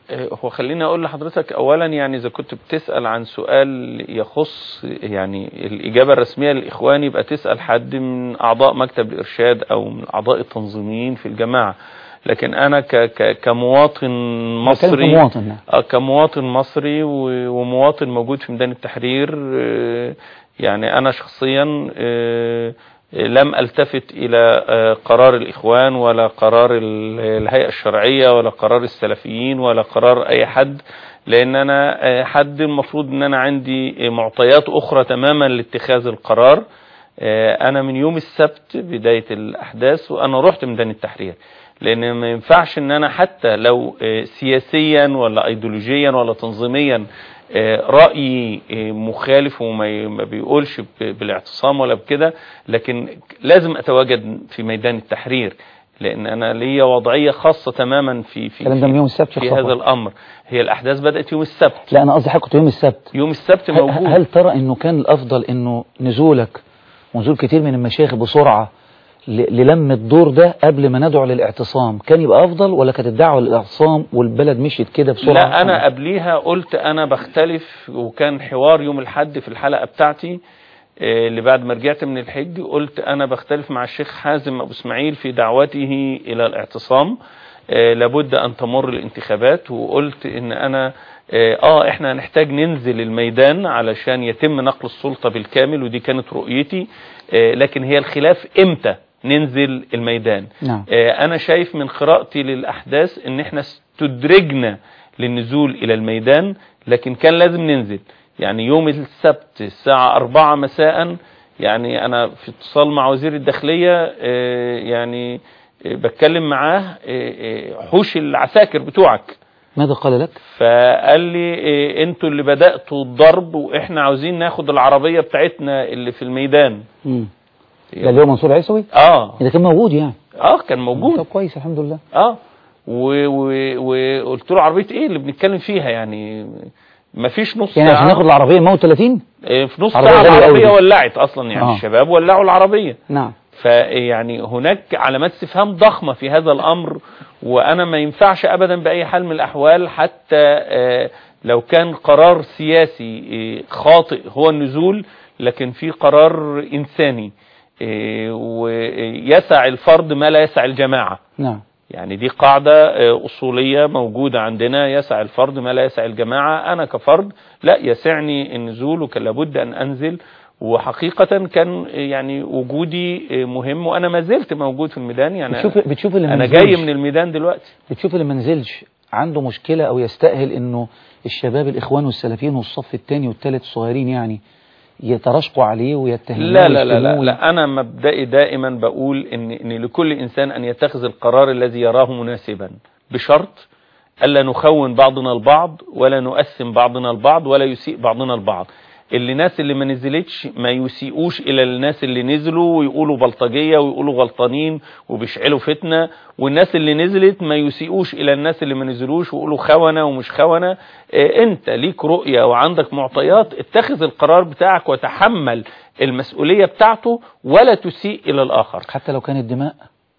آه، هو خليني اقول لحضرتك اولا يعني اذا كنت بتسال عن سؤال يخص يعني الاجابه الرسميه للاخوان يبقى تسال حد من اعضاء مكتب الارشاد او من اعضاء التنظيميين في الجماعه لكن انا ك ك كمواطن مصري كمواطن، نعم. آه، كمواطن مصري و- ومواطن موجود في ميدان التحرير آه، يعني انا شخصيا آه، لم التفت الى آه، قرار الاخوان ولا قرار ال- الهيئه الشرعيه ولا قرار السلفيين ولا قرار اي حد لان انا آه، حد المفروض ان انا عندي معطيات اخرى تماما لاتخاذ القرار آه، انا من يوم السبت بدايه الاحداث وانا رحت ميدان التحرير لان ما ينفعش ان انا حتى لو آه، سياسيا ولا ايديولوجيا ولا تنظيميا آه، رايي آه، مخالف وما ي- ما بيقولش ب- بالاعتصام ولا بكده لكن لازم اتواجد في ميدان التحرير لان انا ليا وضعيه خاصه تماما في في الكلام ده من يوم السبت يا في خبر. هذا الامر هي الاحداث بدات يوم السبت لا انا قصدي حضرتك كنت يوم السبت يوم السبت هل, موجود هل ترى انه كان الافضل انه نزولك ونزول كتير من المشايخ بسرعه ل- للم الدور ده قبل ما ندعو للاعتصام كان يبقى افضل ولا كانت الدعوه للاعتصام والبلد مشيت كده بسرعه لا انا قبليها قلت انا بختلف وكان حوار يوم الحد في الحلقه بتاعتي آه، اللي بعد ما رجعت من الحج قلت انا بختلف مع الشيخ حازم ابو اسماعيل في دعوته الى الاعتصام آه، لابد ان تمر الانتخابات وقلت ان انا اه آه، احنا هنحتاج ننزل الميدان علشان يتم نقل السلطه بالكامل ودي كانت رؤيتي آه، لكن هي الخلاف امتى ننزل الميدان نعم آه، انا شايف من قراءتي للاحداث ان احنا استدرجنا للنزول الى الميدان لكن كان لازم ننزل يعني يوم السبت الساعة أربعة مساء يعني أنا في اتصال مع وزير الداخلية آه، يعني آه، بتكلم معاه آه، آه، حوش العساكر بتوعك ماذا قال لك فقال لي إيه انتوا اللي بدأتوا الضرب واحنا عاوزين ناخد العربية بتاعتنا اللي في الميدان امم ده اللي هو منصور عيسوي اه ده كان موجود يعني اه كان موجود طب كويس الحمد لله اه و- و- وقلت له عربية ايه اللي بنتكلم فيها يعني مفيش نص يعني عشان ساعة ناخد العربيه موت 30 إيه، في نص عربية ساعة غالية أوي العربية دي. ولعت اصلا يعني آه. الشباب ولعوا العربية نعم فيعني هناك علامات استفهام ضخمة في هذا الأمر وأنا ما ينفعش أبدا بأي حال من الأحوال حتى آه، لو كان قرار سياسي آه، خاطئ هو النزول لكن في قرار إنساني آه، ويسع الفرد ما لا يسع الجماعة نعم يعني دي قاعدة آه، أصولية موجودة عندنا يسع الفرد ما لا يسع الجماعة أنا كفرد لا يسعني النزول وكان لابد أن أنزل وحقيقة كان آه، يعني وجودي آه، مهم وأنا ما زلت موجود في الميدان يعني بتشوف بتشوف اللي ما أنا نزلش- جاي من الميدان دلوقتي بتشوف اللي ما نزلش عنده مشكلة أو يستأهل إنه الشباب الإخوان والسلفيين والصف الثاني والثالث الصغيرين يعني يتراشقوا عليه ويتهموه لا لا لا لا, ويشتموه. لا أنا مبدئي دائما بقول إن, إن لكل إنسان أن يتخذ القرار الذي يراه مناسبا بشرط ألا نخون بعضنا البعض ولا نؤثم بعضنا البعض ولا يسيء بعضنا البعض اللي الناس اللي ما نزلتش ما يسيئوش الى الناس اللي نزلوا ويقولوا بلطجية ويقولوا غلطانين وبيشعلوا فتنة والناس اللي نزلت ما يسيئوش الى الناس اللي ما نزلوش ويقولوا خونة ومش خونة اه انت ليك رؤية وعندك معطيات اتخذ القرار بتاعك وتحمل المسؤولية بتاعته ولا تسيء الى الاخر حتى لو كانت دماء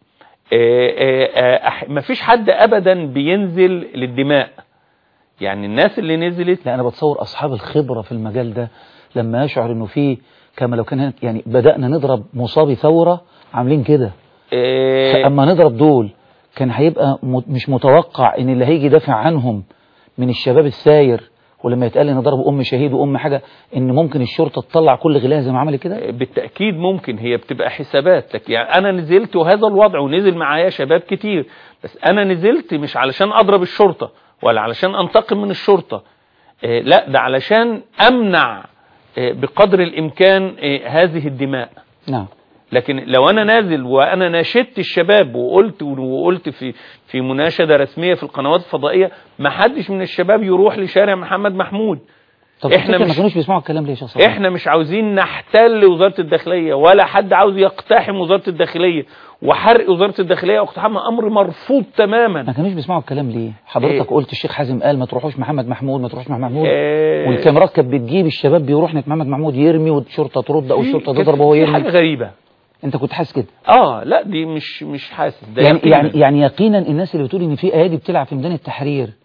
ما فيش حد ابدا بينزل للدماء يعني الناس اللي نزلت لا أنا بتصور أصحاب الخبرة في المجال ده لما يشعر إنه في كما لو كان هنا- يعني بدأنا نضرب مصابي ثورة عاملين كده اه أما نضرب دول كان هيبقى م- مش متوقع إن اللي هيجي يدافع عنهم من الشباب الساير ولما يتقال إن ضربوا أم شهيد وأم حاجة إن ممكن الشرطة تطلع كل غلاها زي ما عملت كده بالتأكيد ممكن هي بتبقى حسابات لك يعني أنا نزلت وهذا الوضع ونزل معايا شباب كتير بس أنا نزلت مش علشان أضرب الشرطة ولا علشان أنتقم من الشرطة آه، لا ده علشان أمنع آه، بقدر الإمكان آه، هذه الدماء نعم لكن لو انا نازل وانا ناشدت الشباب وقلت وقلت في في مناشده رسميه في القنوات الفضائيه ما حدش من الشباب يروح لشارع محمد محمود طب إحنا احنا ما مش- كانوش بيسمعوا الكلام ليه يا شخص احنا مش عاوزين نحتل وزاره الداخليه ولا حد عاوز يقتحم وزاره الداخليه وحرق وزاره الداخليه واقتحامها امر مرفوض تماما ما كانوش بيسمعوا الكلام ليه حضرتك إيه. قلت الشيخ حازم قال ما تروحوش محمد محمود ما تروحوش محمد محمود آه، والكاميرات كانت بتجيب الشباب بيروح ناحيه محمد محمود يرمي والشرطه ترد او في- الشرطه كانت تضرب وهو في حاجه يرمي غريبه انت كنت حاسس كده اه لا دي مش مش حاسس ده يعني يقيناً. يعني يعني يقينا الناس اللي بتقول ان في ايادي بتلعب في ميدان التحرير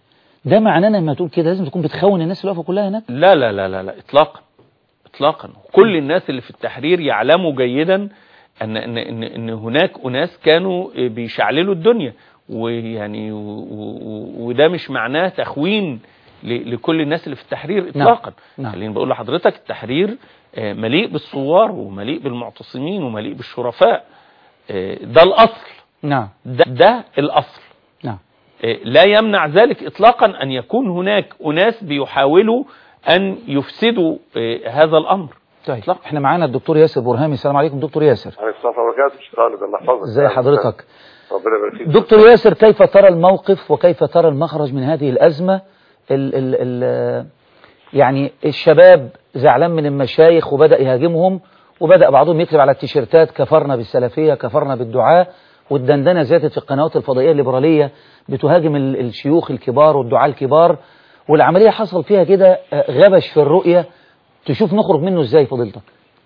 ده معناه إن لما تقول كده لازم تكون بتخون الناس اللي واقفة كلها هناك لا لا لا لا, لا اطلاقا اطلاقا كل الناس اللي في التحرير يعلموا جيدا ان ان ان, إن هناك اناس كانوا بيشعللوا الدنيا ويعني و- و- وده مش معناه تخوين ل- لكل الناس اللي في التحرير اطلاقا نعم. خليني بقول لحضرتك التحرير آه، مليء بالثوار ومليء بالمعتصمين ومليء بالشرفاء آه، ده الاصل نعم ده, ده الاصل نعم آه، لا يمنع ذلك اطلاقا ان يكون هناك اناس بيحاولوا ان يفسدوا آه، هذا الامر طيب احنا معانا الدكتور ياسر برهامي السلام عليكم دكتور ياسر عليكم السلام ورحمة الله وبركاته خالد الله يحفظك ازي حضرتك ربنا يبارك فيك دكتور ياسر كيف ترى الموقف وكيف ترى المخرج من هذه الأزمة ال ال ال يعني الشباب زعلان من المشايخ وبدأ يهاجمهم وبدأ بعضهم يكتب على التيشيرتات كفرنا بالسلفية كفرنا بالدعاء والدندنة زادت في القنوات الفضائية الليبرالية بتهاجم ال- الشيوخ الكبار والدعاء الكبار والعملية حصل فيها كده آه، غبش في الرؤية تشوف نخرج منه ازاي فضيلتك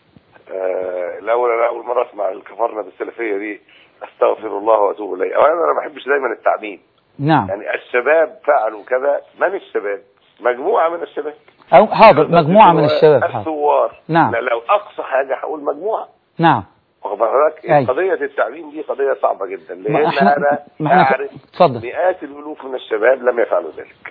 آه، الأول أنا أول مرة أسمع الكفرنا بالسلفية دي أستغفر الله وأتوب إليه أولا أنا ما بحبش دايما التعميم نعم يعني الشباب فعلوا كذا من الشباب مجموعة من الشباب أو حاضر مجموعة من الشباب حاضر الثوار نعم. لا لو أقصى حاجة هقول مجموعة نعم واخد بالك أي. قضية التعميم دي قضية صعبة جدا ما لأن احنا أنا ما احنا أعرف اتفضل مئات الألوف من الشباب لم يفعلوا ذلك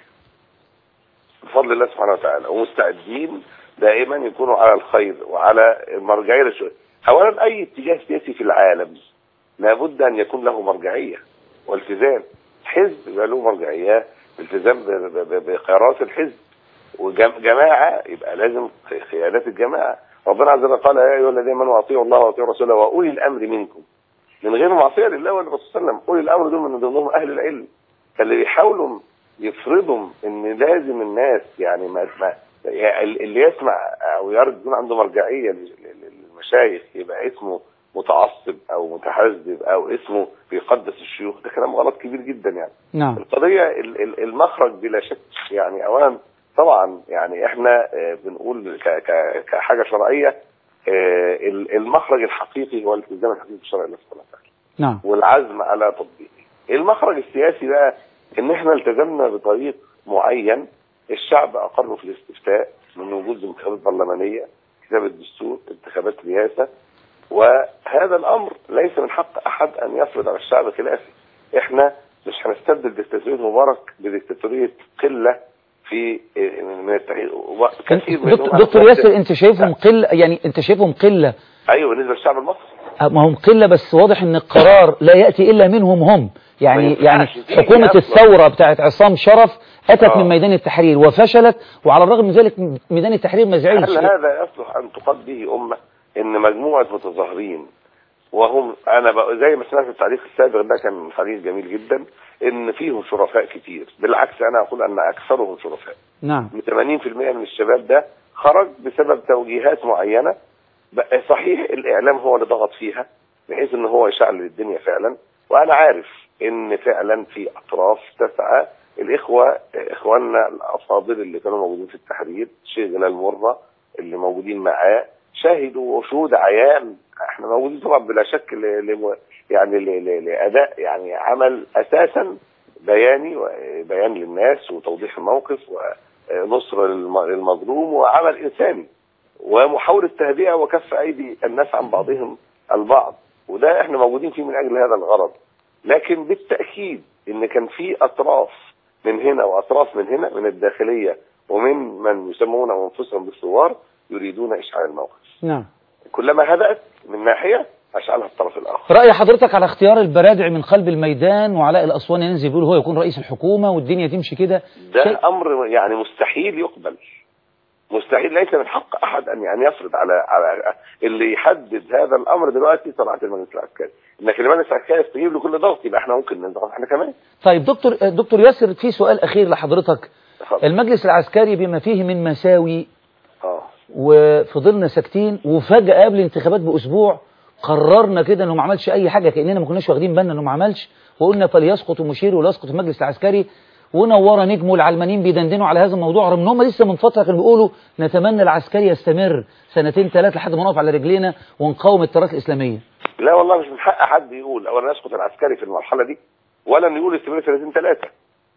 بفضل الله سبحانه وتعالى ومستعدين دائما يكونوا على الخير وعلى المرجعية للشيء أولا أي اتجاه سياسي في العالم لابد أن يكون له مرجعية والتزام حزب يبقى له مرجعية التزام ب- ب- ب- بقرارات الحزب وجماعة يبقى لازم خيانات الجماعة ربنا عز وجل قال يا أيها الذين آمنوا أطيعوا الله وأطيعوا رسوله وأولي الأمر منكم من غير معصية لله والرسول صلى الله عليه وسلم أولي الأمر دول من ضمنهم أهل العلم فاللي بيحاولوا يفرضوا ان لازم الناس يعني ما, ما يعني اللي يسمع او يرد يكون عنده مرجعيه لل- لل- للمشايخ يبقى اسمه متعصب او متحزب او اسمه بيقدس الشيوخ ده كلام غلط كبير جدا يعني نعم القضيه ال- ال- المخرج بلا شك يعني اولا طبعا يعني احنا آه، بنقول ك- ك- كحاجه شرعيه آه، ال- المخرج الحقيقي هو الالتزام الحقيقي بالشرع الله سبحانه وتعالى نعم والعزم على تطبيقه المخرج السياسي بقى ان احنا التزمنا بطريق معين الشعب اقره في الاستفتاء من وجود انتخابات برلمانيه كتاب الدستور انتخابات رئاسه وهذا الامر ليس من حق احد ان يفرض على الشعب خلافه احنا مش هنستبدل دكتاتوريه مبارك بدكتاتوريه قله في من التحقيق كثير منهم دكتور, دكتور ياسر انت شايفهم قلة يعني انت شايفهم قلة ايوه بالنسبه للشعب المصري ما هم قلة بس واضح ان القرار لا يأتي الا منهم هم يعني ما يعني ينفعش دي حكومة أصلاً. الثورة بتاعت عصام شرف اتت آه. من ميدان التحرير وفشلت وعلى الرغم من ذلك ميدان التحرير ما زعلش هل هذا يصلح ان تقاد به امه ان مجموعه متظاهرين وهم انا بقى زي ما سمعت في التعليق السابق ده كان تعليق جميل جدا ان فيهم شرفاء كتير بالعكس انا اقول ان اكثرهم شرفاء نعم 80% من الشباب ده خرج بسبب توجيهات معينه بقى صحيح الاعلام هو اللي ضغط فيها بحيث ان هو يشعل الدنيا فعلا وانا عارف ان فعلا في اطراف تسعى الاخوه اخواننا الافاضل اللي كانوا موجودين في التحرير شيخ جلال مره اللي موجودين معاه شاهدوا وشهود عيان احنا موجودين طبعا بلا شك ل... ل... يعني ل... ل... لاداء يعني عمل اساسا بياني وبيان للناس وتوضيح الموقف ونصر للم- للمظلوم وعمل انساني ومحاوله تهدئه وكف ايدي الناس عن بعضهم البعض وده احنا موجودين فيه من اجل هذا الغرض لكن بالتاكيد ان كان في اطراف من هنا واطراف من هنا من الداخليه ومن من يسمون انفسهم بالثوار يريدون اشعال الموقف نعم كلما هدأت من ناحيه اشعلها الطرف الاخر رأي حضرتك على اختيار البرادع من قلب الميدان وعلاء الأسواني ينزل بيقول هو يكون رئيس الحكومة والدنيا تمشي كده ده شيء- امر يعني مستحيل يقبل مستحيل ليس من حق احد ان يعني يفرض على على اللي يحدد هذا الامر دلوقتي طلعت المجلس العسكري لكن المجلس العسكري يستجيب لكل ضغط يبقى احنا ممكن نضغط احنا كمان طيب دكتور دكتور ياسر في سؤال أخير لحضرتك اتفضل. المجلس العسكري بما فيه من مساوي اه وفضلنا ساكتين وفجأة قبل الانتخابات بأسبوع قررنا كده انه ما عملش اي حاجة كأننا ما كناش واخدين بالنا انه ما عملش وقلنا فليسقط المشير ولا يسقط المجلس العسكري ونورة نجم والعلمانيين بيدندنوا على هذا الموضوع رغم ان هم لسه من فترة كانوا بيقولوا نتمنى العسكري يستمر سنتين ثلاثة لحد ما نقف على رجلينا ونقاوم التيارات الإسلامية لا والله مش من حق حد يقول اولا يسقط العسكري في المرحله دي ولا انه يقول استمر سنتين ثلاثه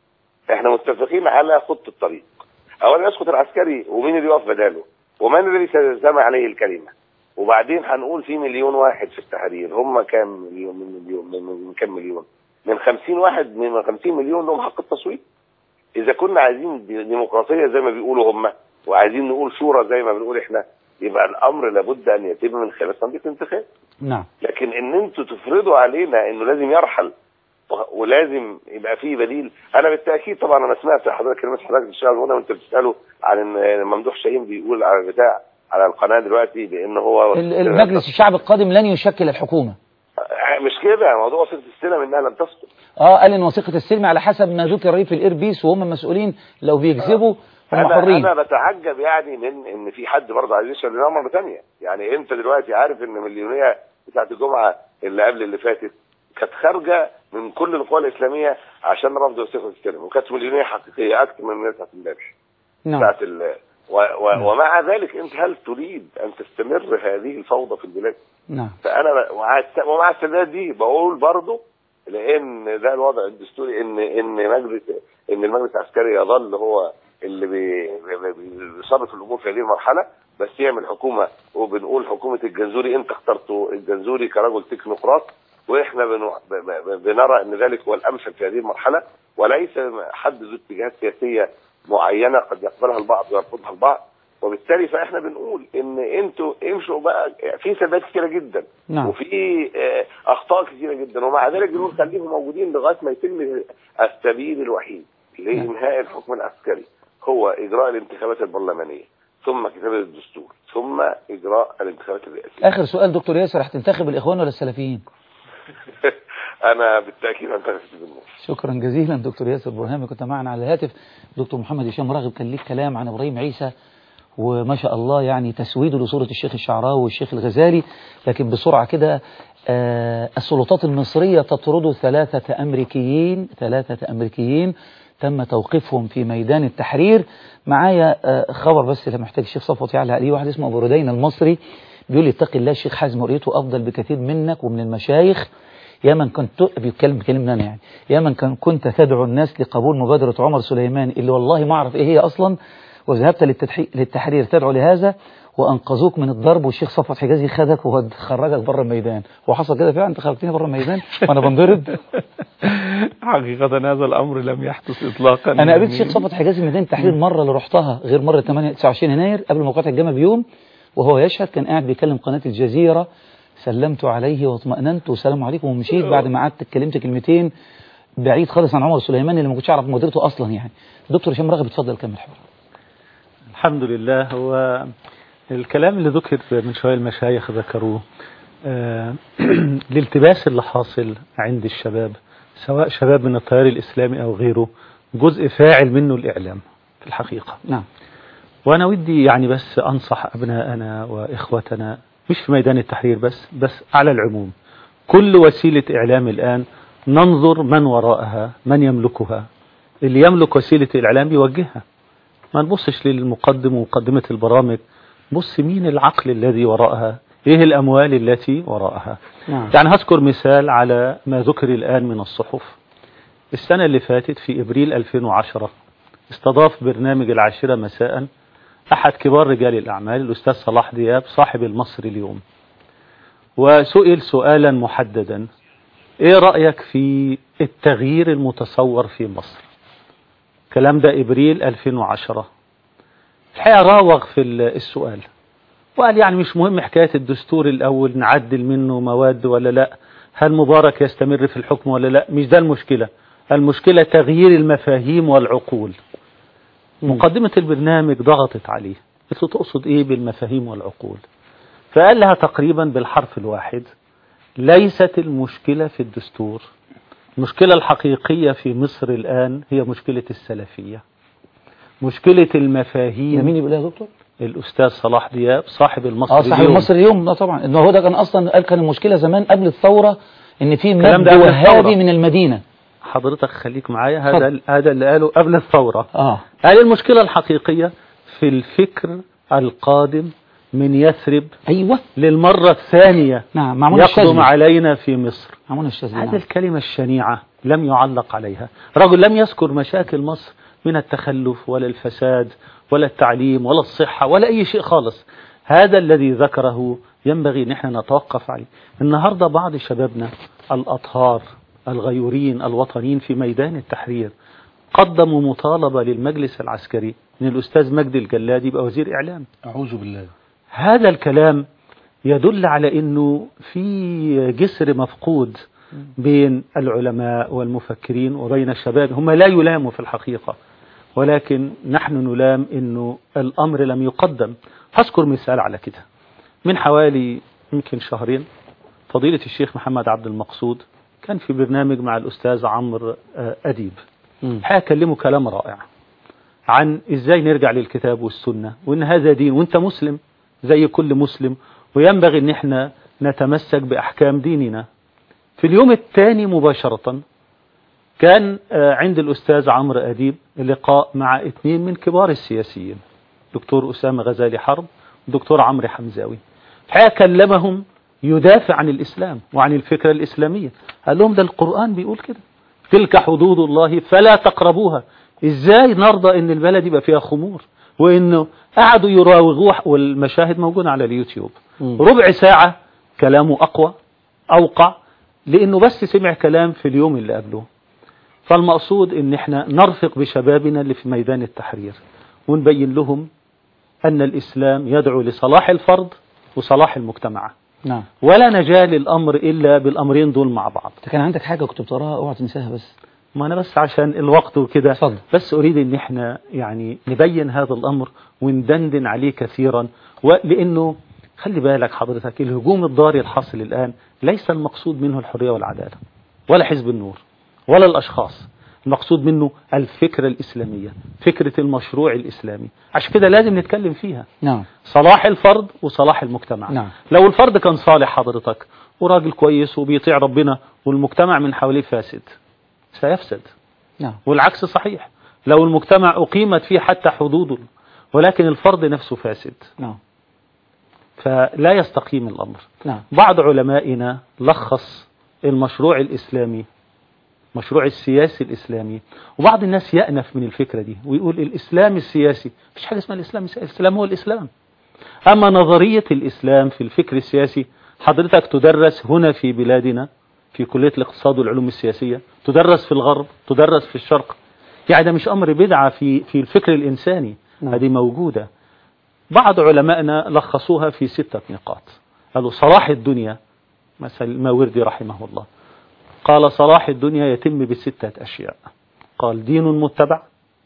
احنا متفقين على خط الطريق اولا يسقط العسكري ومين اللي يقف بداله ومن الذي سمع عليه الكلمه وبعدين هنقول في مليون واحد في التحرير هم كام مليون من مليون من, من كام مليون من 50 واحد من 50 مليون لهم حق التصويت اذا كنا عايزين ديمقراطيه زي ما بيقولوا هم وعايزين نقول شورى زي ما بنقول احنا يبقى الامر لابد ان يتم من خلال صندوق الانتخاب نعم لكن ان انتوا تفرضوا علينا انه لازم يرحل و- ولازم يبقى فيه بديل انا بالتاكيد طبعا انا سمعت حضرتك كلمه حضرتك بتشتغل هنا وانت بتساله عن ان ممدوح شاهين بيقول على البتاع على القناه دلوقتي بان هو ال- المجلس الشعب القادم لن يشكل الحكومة مش كده موضوع وثيقه السلم انها لم تسقط اه قال ان وثيقة السلم على حسب ما ذكر رئيس الايربيس وهم مسؤولين لو بيكذبوا هم انا حرين انا بتعجب يعني من ان في حد برضه عايز يشرب لنا مره ثانيه يعني انت دلوقتي عارف ان مليونيه بتاعت الجمعه اللي قبل اللي فاتت كانت خارجه من كل القوى الاسلاميه عشان رفض وثيقه السلم وكانت مليونيه حقيقيه اكثر من الناس بتاعت امبارح نعم بتاعت ال و و ومع ذلك انت هل تريد ان تستمر هذه الفوضى في البلاد؟ نعم فانا ب- ومع الس- ومع السداد دي بقول برضه لان ده الوضع الدستوري ان ان مجلس ان المجلس العسكري يظل هو اللي بي- بي- بي- بيصرف الامور في هذه المرحله بس يعمل حكومه وبنقول حكومه الجنزوري انت اخترته الجنزوري كرجل تكنوقراط واحنا بنو- ب- ب- بنرى ان ذلك هو الامثل في هذه المرحله وليس حد ذو اتجاهات سياسيه معينه قد يقبلها البعض ويرفضها البعض وبالتالي فاحنا بنقول ان انتوا امشوا بقى في ثبات كتيره جدا نعم وفي آه، اخطاء كثيره جدا ومع ذلك بنقول خليهم موجودين لغايه ما يتم السبيل الوحيد لانهاء الحكم العسكري هو اجراء الانتخابات البرلمانيه ثم كتابه الدستور ثم اجراء الانتخابات الرئاسيه اخر سؤال دكتور ياسر هتنتخب الاخوان ولا السلفيين انا بالتاكيد انتخب في النور شكرا جزيلا دكتور ياسر برهامي كنت معنا على الهاتف دكتور محمد هشام راغب كان ليك كلام عن ابراهيم عيسى وما شاء الله يعني تسويده لصورة الشيخ الشعراوي والشيخ الغزالي لكن بسرعة كده آه السلطات المصرية تطرد ثلاثة أمريكيين ثلاثة أمريكيين تم توقيفهم في ميدان التحرير معايا آه خبر بس اللي محتاج الشيخ صفوت يعلق عليه واحد اسمه أبو ردين المصري بيقول لي اتق الله الشيخ حازم رؤيته أفضل بكثير منك ومن المشايخ يا من كنت بيتكلم بكلمنا أنا يعني يا من كان كنت تدعو الناس لقبول مبادرة عمر سليمان اللي والله ما أعرف إيه هي أصلا وذهبت للتدحي- للتحرير تدعو لهذا وأنقذوك من الضرب والشيخ صفوت حجازي خدك وخرجك بره الميدان وحصل كده فعلا أنت خرجتني بره الميدان وأنا بنضرب حقيقة هذا الأمر لم يحدث إطلاقا أنا قابلت يعني- الشيخ صفوت حجازي في ميدان التحرير مرة اللي رحتها غير مرة 8 29 يناير قبل موقعة الجامعة بيوم وهو يشهد كان قاعد بيكلم قناة الجزيرة سلمت عليه واطمأننت والسلام عليكم ومشيت بعد ما قعدت اتكلمت كلمتين بعيد خالص عن عمر سليمان اللي ما كنتش اعرف مديرته اصلا يعني دكتور هشام راغب اتفضل كمل حوار الحمد لله هو الكلام اللي ذكر من شوية المشايخ ذكروه آه، الالتباس اللي حاصل عند الشباب سواء شباب من التيار الإسلامي أو غيره جزء فاعل منه الإعلام في الحقيقة نعم وأنا ودي يعني بس أنصح أبناءنا وإخوتنا مش في ميدان التحرير بس بس على العموم كل وسيلة إعلام الآن ننظر من وراءها من يملكها اللي يملك وسيلة الإعلام يوجهها ما نبصش للمقدم ومقدمة البرامج بص مين العقل الذي وراءها ايه الاموال التي وراءها نعم يعني هذكر مثال على ما ذكر الان من الصحف السنة اللي فاتت في ابريل 2010 استضاف برنامج العاشرة مساء احد كبار رجال الاعمال الاستاذ صلاح دياب صاحب المصري اليوم وسئل سؤالا محددا ايه رأيك في التغيير المتصور في مصر الكلام ده ابريل 2010 الحقيقة راوغ في السؤال وقال يعني مش مهم حكاية الدستور الأول نعدل منه مواد ولا لا هل مبارك يستمر في الحكم ولا لا مش ده المشكلة المشكلة تغيير المفاهيم والعقول مقدمة البرنامج ضغطت عليه قلت له تقصد ايه بالمفاهيم والعقول فقال لها تقريبا بالحرف الواحد ليست المشكلة في الدستور المشكلة الحقيقية في مصر الآن هي مشكلة السلفية مشكلة المفاهيم مين يقول يا دكتور الأستاذ صلاح دياب صاحب المصري اه صاحب اليوم. المصري اليوم لا طبعا انه هو ده كان اصلا قال كان المشكله زمان قبل الثوره ان في الكلام مد ده قبل وهابي الثورة. من المدينه حضرتك خليك معايا هذا هذا اللي قاله قبل الثورة اه قال المشكلة الحقيقية في الفكر القادم من يثرب ايوه للمرة الثانية نعم معمول يقدم الشاذلي علينا في مصر معمول الشاذلي هذه نعم. الكلمة الشنيعة لم يعلق عليها رجل لم يذكر مشاكل مصر من التخلف ولا الفساد ولا التعليم ولا الصحة ولا أي شيء خالص هذا الذي ذكره ينبغي ان احنا نتوقف عليه النهاردة بعض شبابنا الأطهار الغيورين الوطنيين في ميدان التحرير قدموا مطالبة للمجلس العسكري من الأستاذ مجدي الجلادي يبقى وزير إعلام أعوذ بالله هذا الكلام يدل على أنه في جسر مفقود بين العلماء والمفكرين وبين الشباب هم لا يلاموا في الحقيقة ولكن نحن نلام أنه الأمر لم يقدم هذكر مثال على كده من حوالي يمكن شهرين فضيلة الشيخ محمد عبد المقصود كان في برنامج مع الأستاذ عمرو آه، أديب الحقيقة كلمه كلام رائع عن ازاي نرجع للكتاب والسنة وان هذا دين وانت مسلم زي كل مسلم وينبغي ان احنا نتمسك باحكام ديننا في اليوم الثاني مباشرة كان آه، عند الاستاذ عمرو اديب لقاء مع اثنين من كبار السياسيين دكتور اسامة غزالي حرب ودكتور عمرو حمزاوي الحقيقة كلمهم يدافع عن الاسلام وعن الفكرة الاسلامية قال لهم ده القرآن بيقول كده تلك حدود الله فلا تقربوها ازاي نرضى ان البلد يبقى فيها خمور وانه قعدوا يراوغوه والمشاهد موجودة على اليوتيوب ربع ساعة كلامه اقوى اوقع لانه بس سمع كلام في اليوم اللي قبله فالمقصود ان احنا نرفق بشبابنا اللي في ميدان التحرير ونبين لهم ان الاسلام يدعو لصلاح الفرد وصلاح المجتمع نعم ولا نجاة للامر الا بالامرين دول مع بعض انت كان عندك حاجة كنت بتقراها اوعى تنساها بس ما انا بس عشان الوقت وكده اتفضل. بس اريد ان احنا يعني نبين هذا الامر وندندن عليه كثيرا ولانه خلي بالك حضرتك الهجوم الضاري الحاصل الان ليس المقصود منه الحريه والعداله ولا حزب النور ولا الاشخاص المقصود منه الفكره الاسلاميه فكره المشروع الاسلامي عشان كده لازم نتكلم فيها نعم صلاح الفرد وصلاح المجتمع نعم. لو الفرد كان صالح حضرتك وراجل كويس وبيطيع ربنا والمجتمع من حواليه فاسد سيفسد نعم والعكس صحيح لو المجتمع أقيمت فيه حتى حدوده ولكن الفرد نفسه فاسد نعم فلا يستقيم الأمر نعم بعض علمائنا لخص المشروع الإسلامي مشروع السياسي الإسلامي وبعض الناس يأنف من الفكرة دي ويقول الإسلام السياسي مفيش حاجة اسمها الإسلام السياسي الإسلام هو الإسلام أما نظرية الإسلام في الفكر السياسي حضرتك تدرس هنا في بلادنا في كلية الاقتصاد والعلوم السياسية تدرس في الغرب تدرس في الشرق يعني ده مش أمر بدعة في في الفكر الإنساني نعم. هذه موجودة بعض علمائنا لخصوها في ستة نقاط قالوا صلاح الدنيا مثل الماوردي رحمه الله قال صلاح الدنيا يتم بستة أشياء قال دين متبع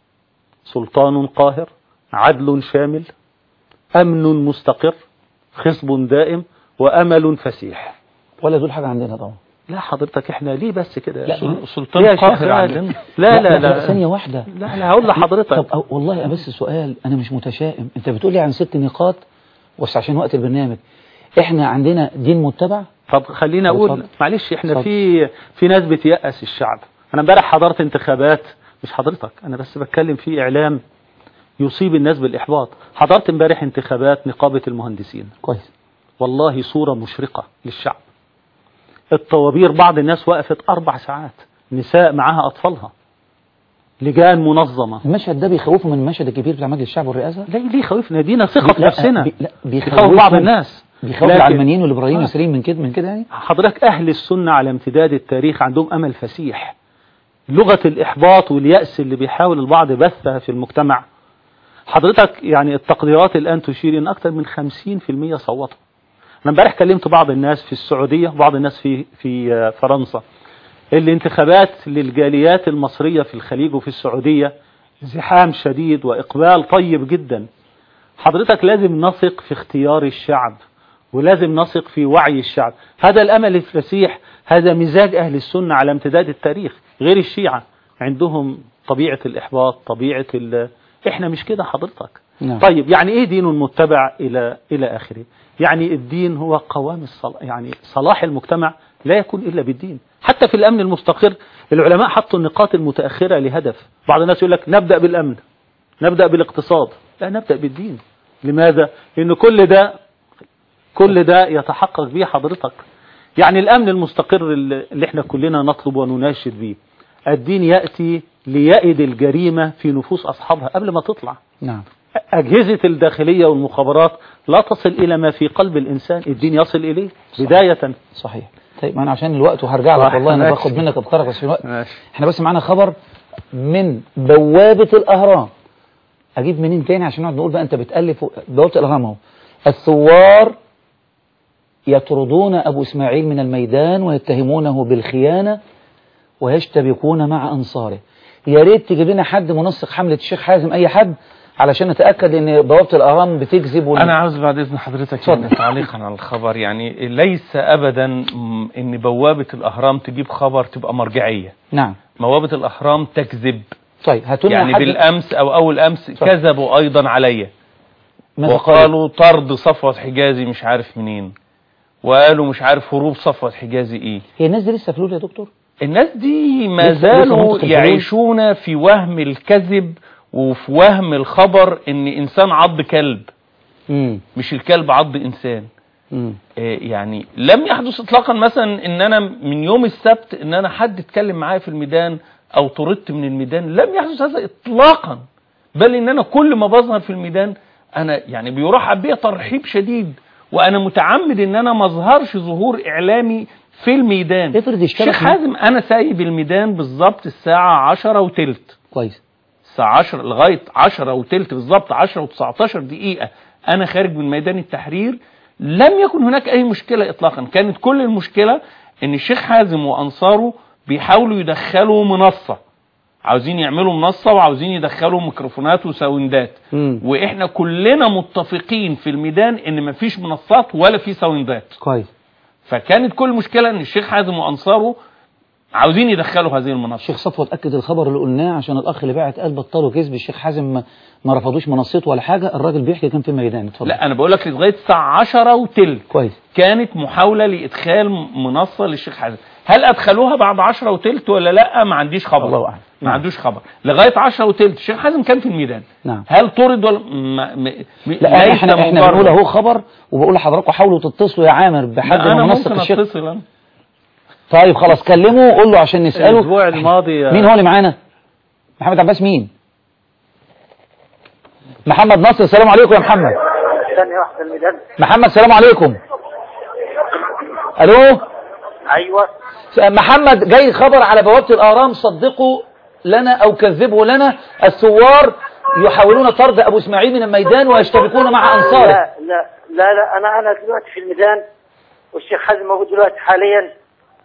سلطان قاهر عدل شامل أمن مستقر خصب دائم وأمل فسيح ولا دول حاجة عندنا طبعا لا حضرتك احنا ليه بس كده لا، سل- سلطان ليه يا شيخ قاهر خالد؟ عندنا؟ لا لا لا ثانية واحدة لا لا هقول لحضرتك طب أو- والله بس سؤال أنا مش متشائم أنت بتقولي عن ست نقاط بس عشان وقت البرنامج إحنا عندنا دين متبع طب خلينا اقول اتفضل. معلش احنا اتفضل. في في ناس بتيأس الشعب انا امبارح حضرت انتخابات مش حضرتك انا بس بتكلم في اعلام يصيب الناس بالاحباط حضرت امبارح انتخابات نقابة المهندسين كويس والله صورة مشرقة للشعب الطوابير بعض الناس وقفت أربع ساعات نساء معاها أطفالها لجان منظمة المشهد ده بيخوفوا من المشهد الكبير بتاع مجلس الشعب والرئاسة ليه ليه خوفنا دينا ثقة في لا، نفسنا بي- لا، بيخوف بيخوفهم. بعض الناس بيخوف لكن- العلمانيين والليبراليين آه. والمسلمين من كده من كده يعني حضرتك أهل السنة على امتداد التاريخ عندهم أمل فسيح لغة الإحباط واليأس اللي بيحاول البعض بثها في المجتمع حضرتك يعني التقديرات الآن تشير إن أكثر من 50% صوتوا أنا امبارح كلمت بعض الناس في السعودية وبعض الناس في في آه، فرنسا الانتخابات للجاليات المصرية في الخليج وفي السعودية زحام شديد وإقبال طيب جدا حضرتك لازم نثق في اختيار الشعب ولازم نثق في وعي الشعب هذا الأمل الفسيح هذا مزاج أهل السنة على امتداد التاريخ غير الشيعة عندهم طبيعة الإحباط طبيعة ال... إحنا مش كده حضرتك نعم. طيب يعني إيه دين متبع إلى إلى آخره يعني الدين هو قوام الصلاح يعني صلاح المجتمع لا يكون إلا بالدين حتى في الأمن المستقر العلماء حطوا النقاط المتأخرة لهدف بعض الناس يقول لك نبدأ بالأمن نبدأ بالاقتصاد لا نبدأ بالدين لماذا؟ لأن كل ده كل ده يتحقق به حضرتك يعني الأمن المستقر اللي اللي احنا كلنا نطلب ونناشد به الدين يأتي ليئد الجريمة في نفوس أصحابها قبل ما تطلع نعم أجهزة الداخلية والمخابرات لا تصل إلى ما في قلب الإنسان الدين يصل إليه بداية صحيح طيب انا عشان الوقت وهرجع لك صح، والله انا ماشي. باخد منك افكارك بس في الوقت ماشي. احنا بس معانا خبر من بوابة الاهرام اجيب منين تاني عشان نقعد نقول بقى انت بتالف بوابة الاهرام اهو الثوار يطردون ابو اسماعيل من الميدان ويتهمونه بالخيانة ويشتبكون مع انصاره يا ريت تجيب لنا حد منسق حملة الشيخ حازم اي حد علشان نتاكد ان بوابة الاهرام بتكذب وال- انا عاوز بعد اذن حضرتك اتفضل. يعني تعليقا على الخبر يعني ليس ابدا م، ان بوابه الاهرام تجيب خبر تبقى مرجعيه نعم بوابه الاهرام تكذب طيب هاتوا لنا يعني حد بالامس او اول امس اتفضل. كذبوا ايضا عليا ماذا وقالوا طرد صفوة حجازي مش عارف منين وقالوا مش عارف هروب صفوة حجازي ايه هي الناس دي لسه فلول يا دكتور الناس دي ما لسه- لسه زالوا منطق الفلول؟ يعيشون في وهم الكذب وفي وهم الخبر ان انسان عض كلب امم مش الكلب عض انسان امم آه، يعني لم يحدث اطلاقا مثلا ان انا من يوم السبت ان انا حد اتكلم معايا في الميدان او طردت من الميدان لم يحدث هذا اطلاقا بل ان انا كل ما بظهر في الميدان انا يعني بيرحب بي ترحيب شديد وانا متعمد ان انا ما اظهرش ظهور اعلامي في الميدان افرض اشتبك شيخ مع- حازم انا سايب الميدان بالظبط الساعه 10 وتلت كويس الساعة 10 لغاية 10 وتلت بالظبط 10 و19 دقيقة أنا خارج من ميدان التحرير لم يكن هناك أي مشكلة إطلاقا كانت كل المشكلة إن الشيخ حازم وأنصاره بيحاولوا يدخلوا منصة عاوزين يعملوا منصة وعاوزين يدخلوا ميكروفونات وساوندات امم وإحنا كلنا متفقين في الميدان إن مفيش منصات ولا في ساوندات كويس فكانت كل المشكلة إن الشيخ حازم وأنصاره عاوزين يدخلوا هذه المنصة الشيخ صفوت اكد الخبر اللي قلناه عشان الاخ اللي باعت قال بطلوا كذب الشيخ حازم ما, ما رفضوش منصته ولا حاجه الراجل بيحكي كان في الميدان اتفضل لا أنا بقول لك لغاية الساعة 10 وتلت كويس كانت محاولة لإدخال منصة للشيخ حازم هل أدخلوها بعد عشرة وتلت ولا لا ما عنديش خبر الله أعلم. ما عندوش خبر لغاية عشرة وتلت الشيخ حازم كان في الميدان نعم هل طرد ولا ما م... م... لا ليس احنا احنا مجرد- بنقول اهو خبر وبقول لحضراتكم حاولوا تتصلوا يا عامر بحد لا، من أنا منسق ممكن الشيخ أتصل أنا طيب خلاص كلمه قول له عشان نساله الأسبوع الماضي مين هو اللي معانا محمد عباس مين محمد نصر السلام عليكم يا محمد ثانية واحدة الميدان محمد السلام عليكم الو أيوة محمد جاي خبر على بوابة الآرام صدقوا لنا أو كذبوا لنا الثوار يحاولون طرد أبو إسماعيل من الميدان ويشتبكون مع أنصاره لا لا لا لا أنا أنا دلوقتي في الميدان والشيخ حازم موجود دلوقتي حاليا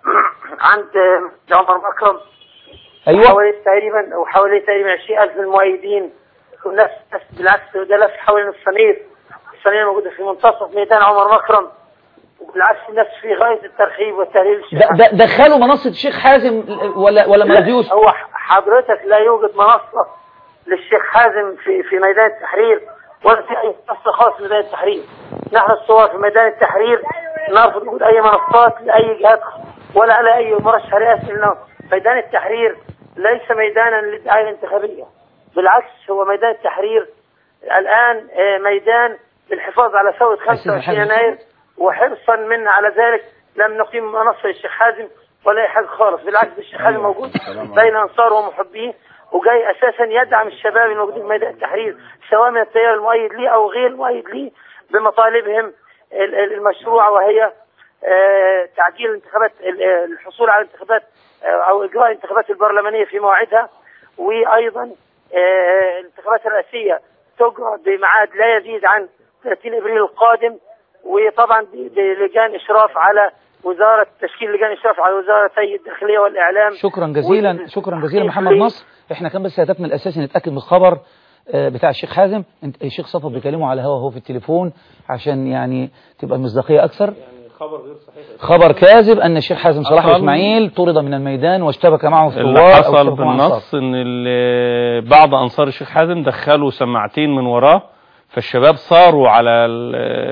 عند عمر مكرم أيوة حوالي تقريبا أو حوالي تقريبا 20000 المؤيدين والناس ناس بالعكس ده لف حوالين الصنير الصنير موجودة في منتصف ميدان عمر مكرم وبالعكس الناس في غاية الترحيب والتهليل الشيخ د- د- دخلوا منصة الشيخ حازم ولا ولا ما لا، رضيوش هو ح- حضرتك لا يوجد منصة للشيخ حازم في في ميدان التحرير ولا في أي منصة خاصة في ميدان التحرير نحن الثوار في ميدان التحرير نرفض وجود أي منصات لأي جهات ولا على أي مرشح رئاسي لأنه ميدان التحرير ليس ميدانا للدعاية الانتخابية بالعكس هو ميدان التحرير الآن آه، ميدان للحفاظ على ثورة 25 يناير وحرصا منا على ذلك لم نقيم منصة للشيخ حازم ولا أي حاجة خالص بالعكس الشيخ حازم موجود بين أنصاره ومحبيه وجاي أساسا يدعم الشباب الموجودين في ميدان التحرير سواء من التيار المؤيد ليه أو غير المؤيد ليه بمطالبهم ال- ال- المشروعة وهي آه، تعديل الانتخابات ال- آه، الحصول على انتخابات آه، أو إجراء الانتخابات البرلمانية في موعدها وأيضا آه، الانتخابات الرئاسية تجرى بميعاد لا يزيد عن 30 ابريل القادم وطبعا ب- بلجان اشراف على وزاره تشكيل لجان اشراف على وزارتي الداخليه والاعلام شكرا جزيلا شكرا جزيلا محمد نصر احنا كان بس هدفنا الاساسي نتاكد من الخبر آه، بتاع الشيخ حازم انت الشيخ صفا بيكلمه على الهوا هو في التليفون عشان يعني تبقى المصداقيه اكثر خبر غير صحيح خبر كاذب ان الشيخ حازم صلاح حصل- اسماعيل طرد من الميدان واشتبك معه الثوار اللي أو حصل اشتبكوا مع أنصار. بالنص ان ال- بعض انصار الشيخ حازم دخلوا سماعتين من وراه فالشباب صاروا على ال-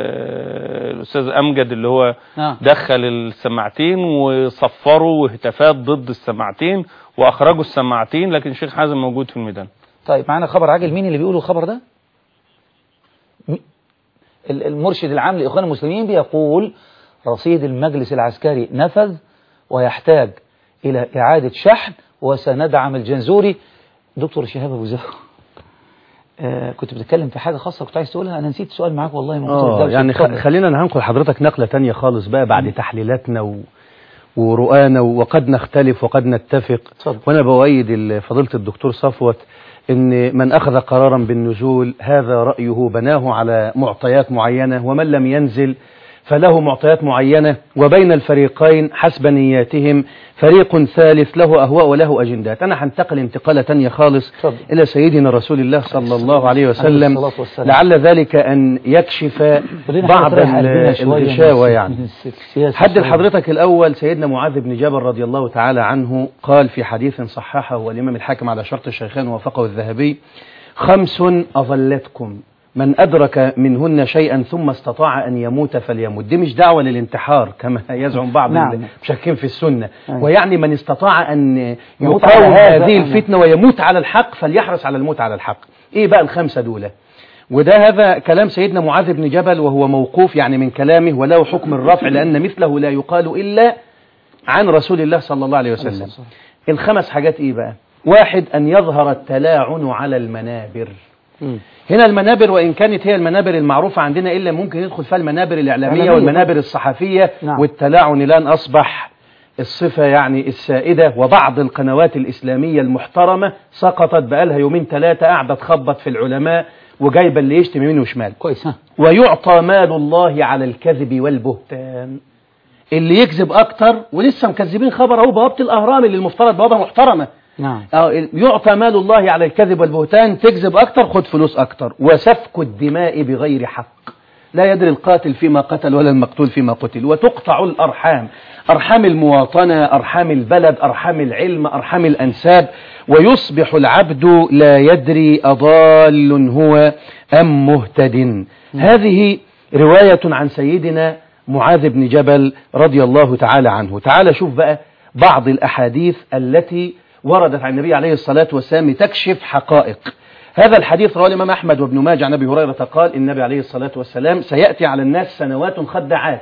الاستاذ امجد اللي هو نعم. دخل السماعتين وصفروا وهتافات ضد السماعتين واخرجوا السماعتين لكن الشيخ حازم موجود في الميدان طيب معانا خبر عاجل مين اللي بيقولوا الخبر ده م- ال- المرشد العام لإخوان المسلمين بيقول رصيد المجلس العسكري نفذ ويحتاج إلى إعادة شحن وسندعم الجنزوري دكتور شهاب أبو زهر آه كنت بتتكلم في حاجة خاصة كنت عايز تقولها أنا نسيت سؤال معاك والله من كتر اه الدوشة. يعني خ- اتفضل. خلينا ننقل حضرتك نقلة تانية خالص بقى بعد تحليلاتنا و... ورؤانا وقد نختلف وقد نتفق وانا بؤيد ال- فضيلة الدكتور صفوت ان من اخذ قرارا بالنزول هذا رأيه بناه على معطيات معينة ومن لم ينزل فله معطيات معينة وبين الفريقين حسب نياتهم فريق ثالث له أهواء وله أجندات أنا هنتقل انتقالة تانية خالص إلى سيدنا رسول الله صلى الله عليه وسلم الصلاة والسلام. لعل ذلك أن يكشف خلينا بعض نريح ال- قلبنا شوية من الغشاوة الس- يعني من الس- السياسة حد شوية. لحضرتك الأول سيدنا معاذ بن جبل رضي الله تعالى عنه قال في حديث صححه والإمام الحاكم على شرط الشيخين ووافقه الذهبي خمس أظلتكم من أدرك منهن شيئا ثم استطاع أن يموت فليموت دي مش دعوة للانتحار كما يزعم بعض نعم. المشكين في السنة أيوة. ويعني من استطاع أن يموت يقاوم على هذا. هذه الفتنة ويموت على الحق فليحرص على الموت على الحق إيه بقى الخمسة دولة وده هذا كلام سيدنا معاذ بن جبل وهو موقوف يعني من كلامه وله حكم الرفع لأن مثله لا يقال إلا عن رسول الله صلى الله عليه وسلم الخمس حاجات إيه بقى واحد أن يظهر التلاعن على المنابر هنا المنابر وإن كانت هي المنابر المعروفة عندنا إلا ممكن يدخل فيها المنابر الإعلامية إعلامية. والمنابر الصحفية نعم. والتلاعن الآن أصبح الصفة يعني السائدة وبعض القنوات الإسلامية المحترمة سقطت بقالها يومين ثلاثة قاعدة تخبط في العلماء وجايبة اللي يشتم يمين وشمال كويس ها ويعطى مال الله على الكذب والبهتان اللي يكذب أكتر ولسه مكذبين خبر أهو بوابة الأهرام اللي المفترض بوابة محترمة نعم آه، يعطى مال الله على الكذب والبهتان تكذب أكتر خد فلوس أكتر وسفك الدماء بغير حق لا يدري القاتل فيما قتل ولا المقتول فيما قتل وتقطع الأرحام أرحام المواطنة أرحام البلد أرحام العلم أرحام الأنساب ويصبح العبد لا يدري أضال هو أم مهتد هذه رواية عن سيدنا معاذ بن جبل رضي الله تعالى عنه تعال شوف بقى بعض الأحاديث التي وردت عن النبي عليه الصلاة والسلام تكشف حقائق هذا الحديث رواه الإمام أحمد وابن ماجه عن أبي هريرة قال النبي عليه الصلاة والسلام سيأتي على الناس سنوات خدعات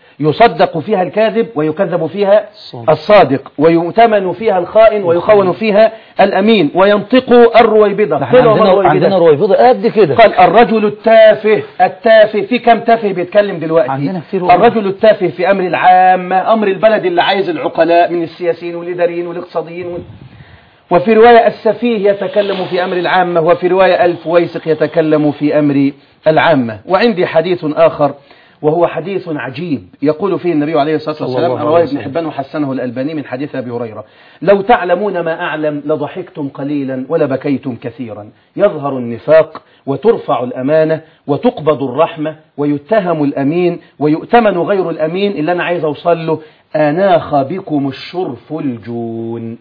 يصدق فيها الكاذب ويكذب فيها الصادق ويؤتمن فيها الخائن ويخون فيها الأمين وينطق الرويبضة احنا قل وما عندنا الرويبضة؟ عندنا رويبضة قد كده قال الرجل التافه التافه في كم تافه بيتكلم دلوقتي عندنا كتير والله. الرجل التافه في أمر العامة أمر البلد اللي عايز العقلاء من السياسيين والإداريين والاقتصاديين وال... وفي رواية السفيه يتكلم في أمر العامة وفي رواية ألف ويسق يتكلم في أمر العامة وعندي حديث آخر وهو حديث عجيب يقول فيه النبي عليه الصلاة صلى والسلام الله عليه رواه ابن وسلم. حبان وحسنه الألباني من حديث أبي هريرة لو تعلمون ما أعلم لضحكتم قليلا ولبكيتم كثيرا يظهر النفاق وترفع الأمانة وتقبض الرحمة ويتهم الأمين ويؤتمن غير الأمين اللي أنا عايز أوصل له أناخ بكم الشرف الجون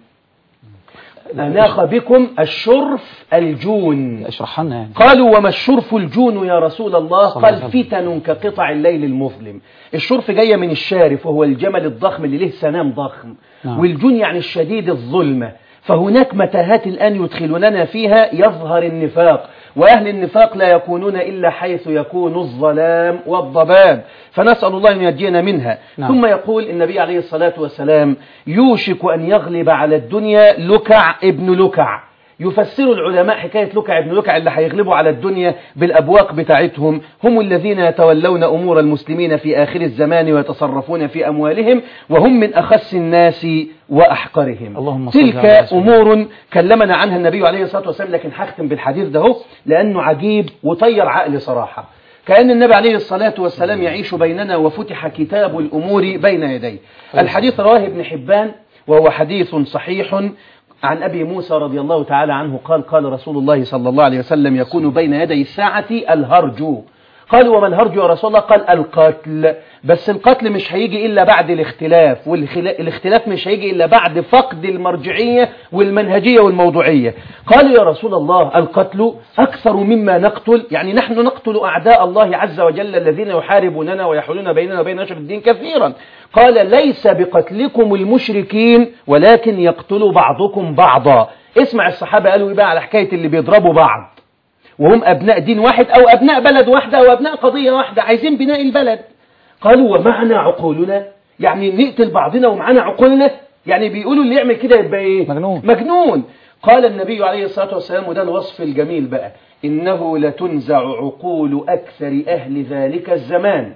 أناخ بكم الشرف الجون اشرح لنا يعني قالوا وما الشرف الجون يا رسول الله صلى الله قال عليه فتن كقطع الليل المظلم الشرف جاية من الشارف وهو الجمل الضخم اللي له سنام ضخم نعم. والجون يعني الشديد الظلمة فهناك متاهات الآن يدخلوننا فيها يظهر النفاق وأهل النفاق لا يكونون إلا حيث يكون الظلام والضباب فنسأل الله أن ينجينا منها نعم. ثم يقول النبي عليه الصلاة والسلام يوشك أن يغلب على الدنيا لكع ابن لكع يفسر العلماء حكاية لكع ابن لكع اللي هيغلبوا على الدنيا بالأبواق بتاعتهم هم الذين يتولون أمور المسلمين في آخر الزمان ويتصرفون في أموالهم وهم من أخس الناس وأحقرهم اللهم صل تلك على سيدنا. أمور كلمنا عنها النبي عليه الصلاة والسلام لكن هختم بالحديث ده هو لأنه عجيب وطير عقلي صراحة كأن النبي عليه الصلاة والسلام يعيش بيننا وفتح كتاب الأمور بين يديه الحديث رواه ابن حبان وهو حديث صحيح عن أبي موسى رضي الله تعالى عنه قال قال رسول الله صلى الله عليه وسلم يكون بين يدي الساعة الهرج قالوا وما الهرج يا رسول الله قال القتل بس القتل مش هيجي إلا بعد الاختلاف والاختلاف مش هيجي إلا بعد فقد المرجعية والمنهجية والموضوعية قالوا يا رسول الله القتل أكثر مما نقتل يعني نحن نقتل أعداء الله عز وجل الذين يحاربوننا ويحولون بيننا وبين نشر الدين كثيرا قال ليس بقتلكم المشركين ولكن يقتل بعضكم بعضا اسمع الصحابة قالوا إيه بقى على حكاية اللي بيضربوا بعض وهم أبناء دين واحد أو أبناء بلد واحدة أو أبناء قضية واحدة عايزين بناء البلد قالوا ومعنا عقولنا يعني نقتل بعضنا ومعنا عقولنا يعني بيقولوا اللي يعمل كده يبقى ايه مجنون مجنون قال النبي عليه الصلاة والسلام وده الوصف الجميل بقى إنه لتنزع عقول أكثر أهل ذلك الزمان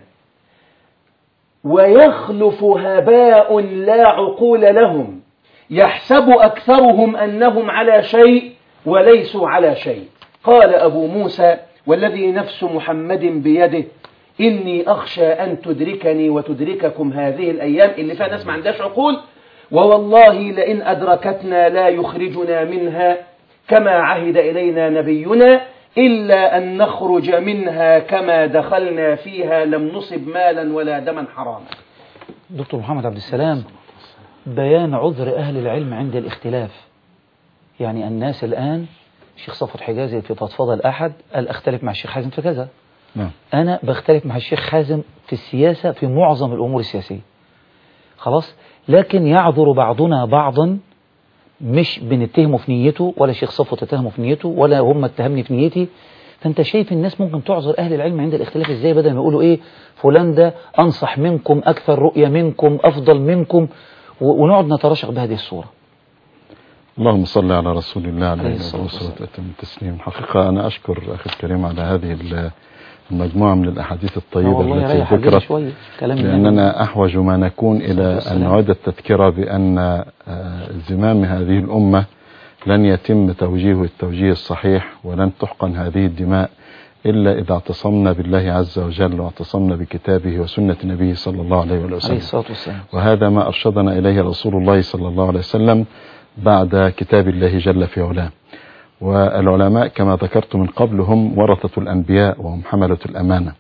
ويخلف هباء لا عقول لهم يحسب أكثرهم أنهم على شيء وليسوا على شيء قال أبو موسى والذي نفس محمد بيده إني أخشى أن تدركني وتدرككم هذه الأيام اللي فيها ناس ما عندهاش عقول ووالله لئن أدركتنا لا يخرجنا منها كما عهد إلينا نبينا إلا أن نخرج منها كما دخلنا فيها لم نصب مالا ولا دما حراما دكتور محمد عبد السلام بيان عذر أهل العلم عند الاختلاف يعني الناس الآن الشيخ صفوت حجازي في فضفضة الأحد قال أختلف مع الشيخ حازم في كذا نعم أنا بختلف مع الشيخ حازم في السياسة في معظم الأمور السياسية خلاص لكن يعذر بعضنا بعضا مش بنتهمه في نيته ولا الشيخ صفوت اتهمه في نيته ولا هم اتهمني في نيتي فانت شايف الناس ممكن تعذر اهل العلم عند الاختلاف ازاي بدل ما يقولوا ايه فلان ده انصح منكم اكثر رؤية منكم افضل منكم و- ونقعد نتراشق بهذه الصورة اللهم صل على رسول الله عليه عليه الصلاة الصلاة والسلام وأتم التسليم حقيقة أنا أشكر أخي الكريم على هذه ال- المجموعة من الأحاديث آه الطيبة والله التي يريح قلبنا ذكرت شوية كلام لأننا أحوج ما نكون إلى أن والسلام. نعيد التذكرة بأن آه، زمام هذه الأمة لن يتم توجيهه التوجيه الصحيح ولن تحقن هذه الدماء إلا إذا اعتصمنا بالله عز وجل واعتصمنا بكتابه وسنة نبيه صلى الله عليه وآله عليه وسلم الصلاة والسلام وهذا ما أرشدنا إليه رسول الله صلى الله عليه وسلم بعد كتاب الله جل في علاه والعلماء كما ذكرت من قبل هم ورثة الأنبياء وهم حملة الأمانة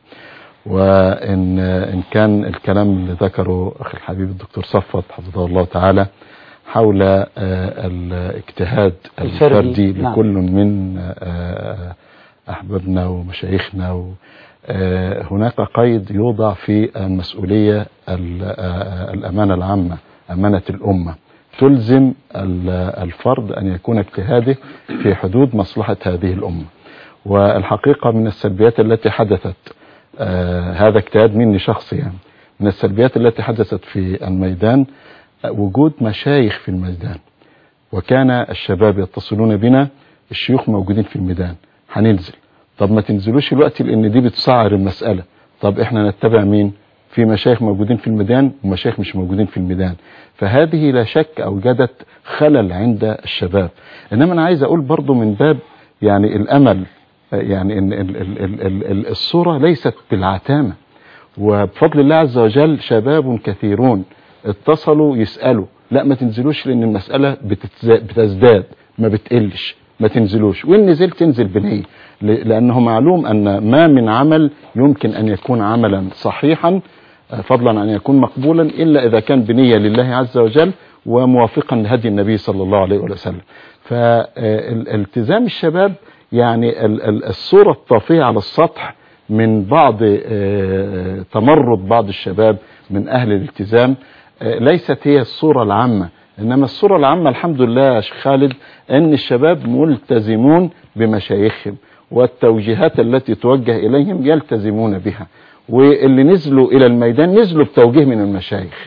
وإن إن كان الكلام اللي ذكره أخي الحبيب الدكتور صفوت حفظه الله تعالى حول آه، الاجتهاد الفردي، الفردي نعم. لكل من آه، أحبابنا ومشايخنا و آه، هناك قيد يوضع في المسؤولية ال- آه، الأمانة العامة أمانة الأمة تلزم ال- الفرد أن يكون اجتهاده في حدود مصلحة هذه الأمة والحقيقة من السلبيات التي حدثت آه، هذا اجتهاد مني شخصي يعني من السلبيات التي حدثت في الميدان آه، وجود مشايخ في الميدان وكان الشباب يتصلون بنا الشيوخ موجودين في الميدان هننزل طب ما تنزلوش الوقت لان دي بتسعر المسألة طب احنا نتبع مين في مشايخ موجودين في الميدان ومشايخ مش موجودين في الميدان فهذه لا شك اوجدت خلل عند الشباب انما انا عايز اقول برضو من باب يعني الامل آه، يعني ان ال- ال- ال- ال- ال- الصورة ليست بالعتامة وبفضل الله عز وجل شباب كثيرون اتصلوا يسألوا لا ما تنزلوش لان المسألة بتتز- بتزداد ما بتقلش ما تنزلوش وان نزلت تنزل بنية ل- لانه معلوم ان ما من عمل يمكن ان يكون عملا صحيحا آه، فضلا عن ان يكون مقبولا الا اذا كان بنية لله عز وجل وموافقا لهدي النبي صلى الله عليه وسلم فالتزام الشباب يعني ال- ال- الصورة الطافية على السطح من بعض آه، تمرد بعض الشباب من أهل الالتزام آه، ليست هي الصورة العامة إنما الصورة العامة الحمد لله يا شيخ خالد أن الشباب ملتزمون بمشايخهم والتوجيهات التي توجه إليهم يلتزمون بها واللي نزلوا إلى الميدان نزلوا بتوجيه من المشايخ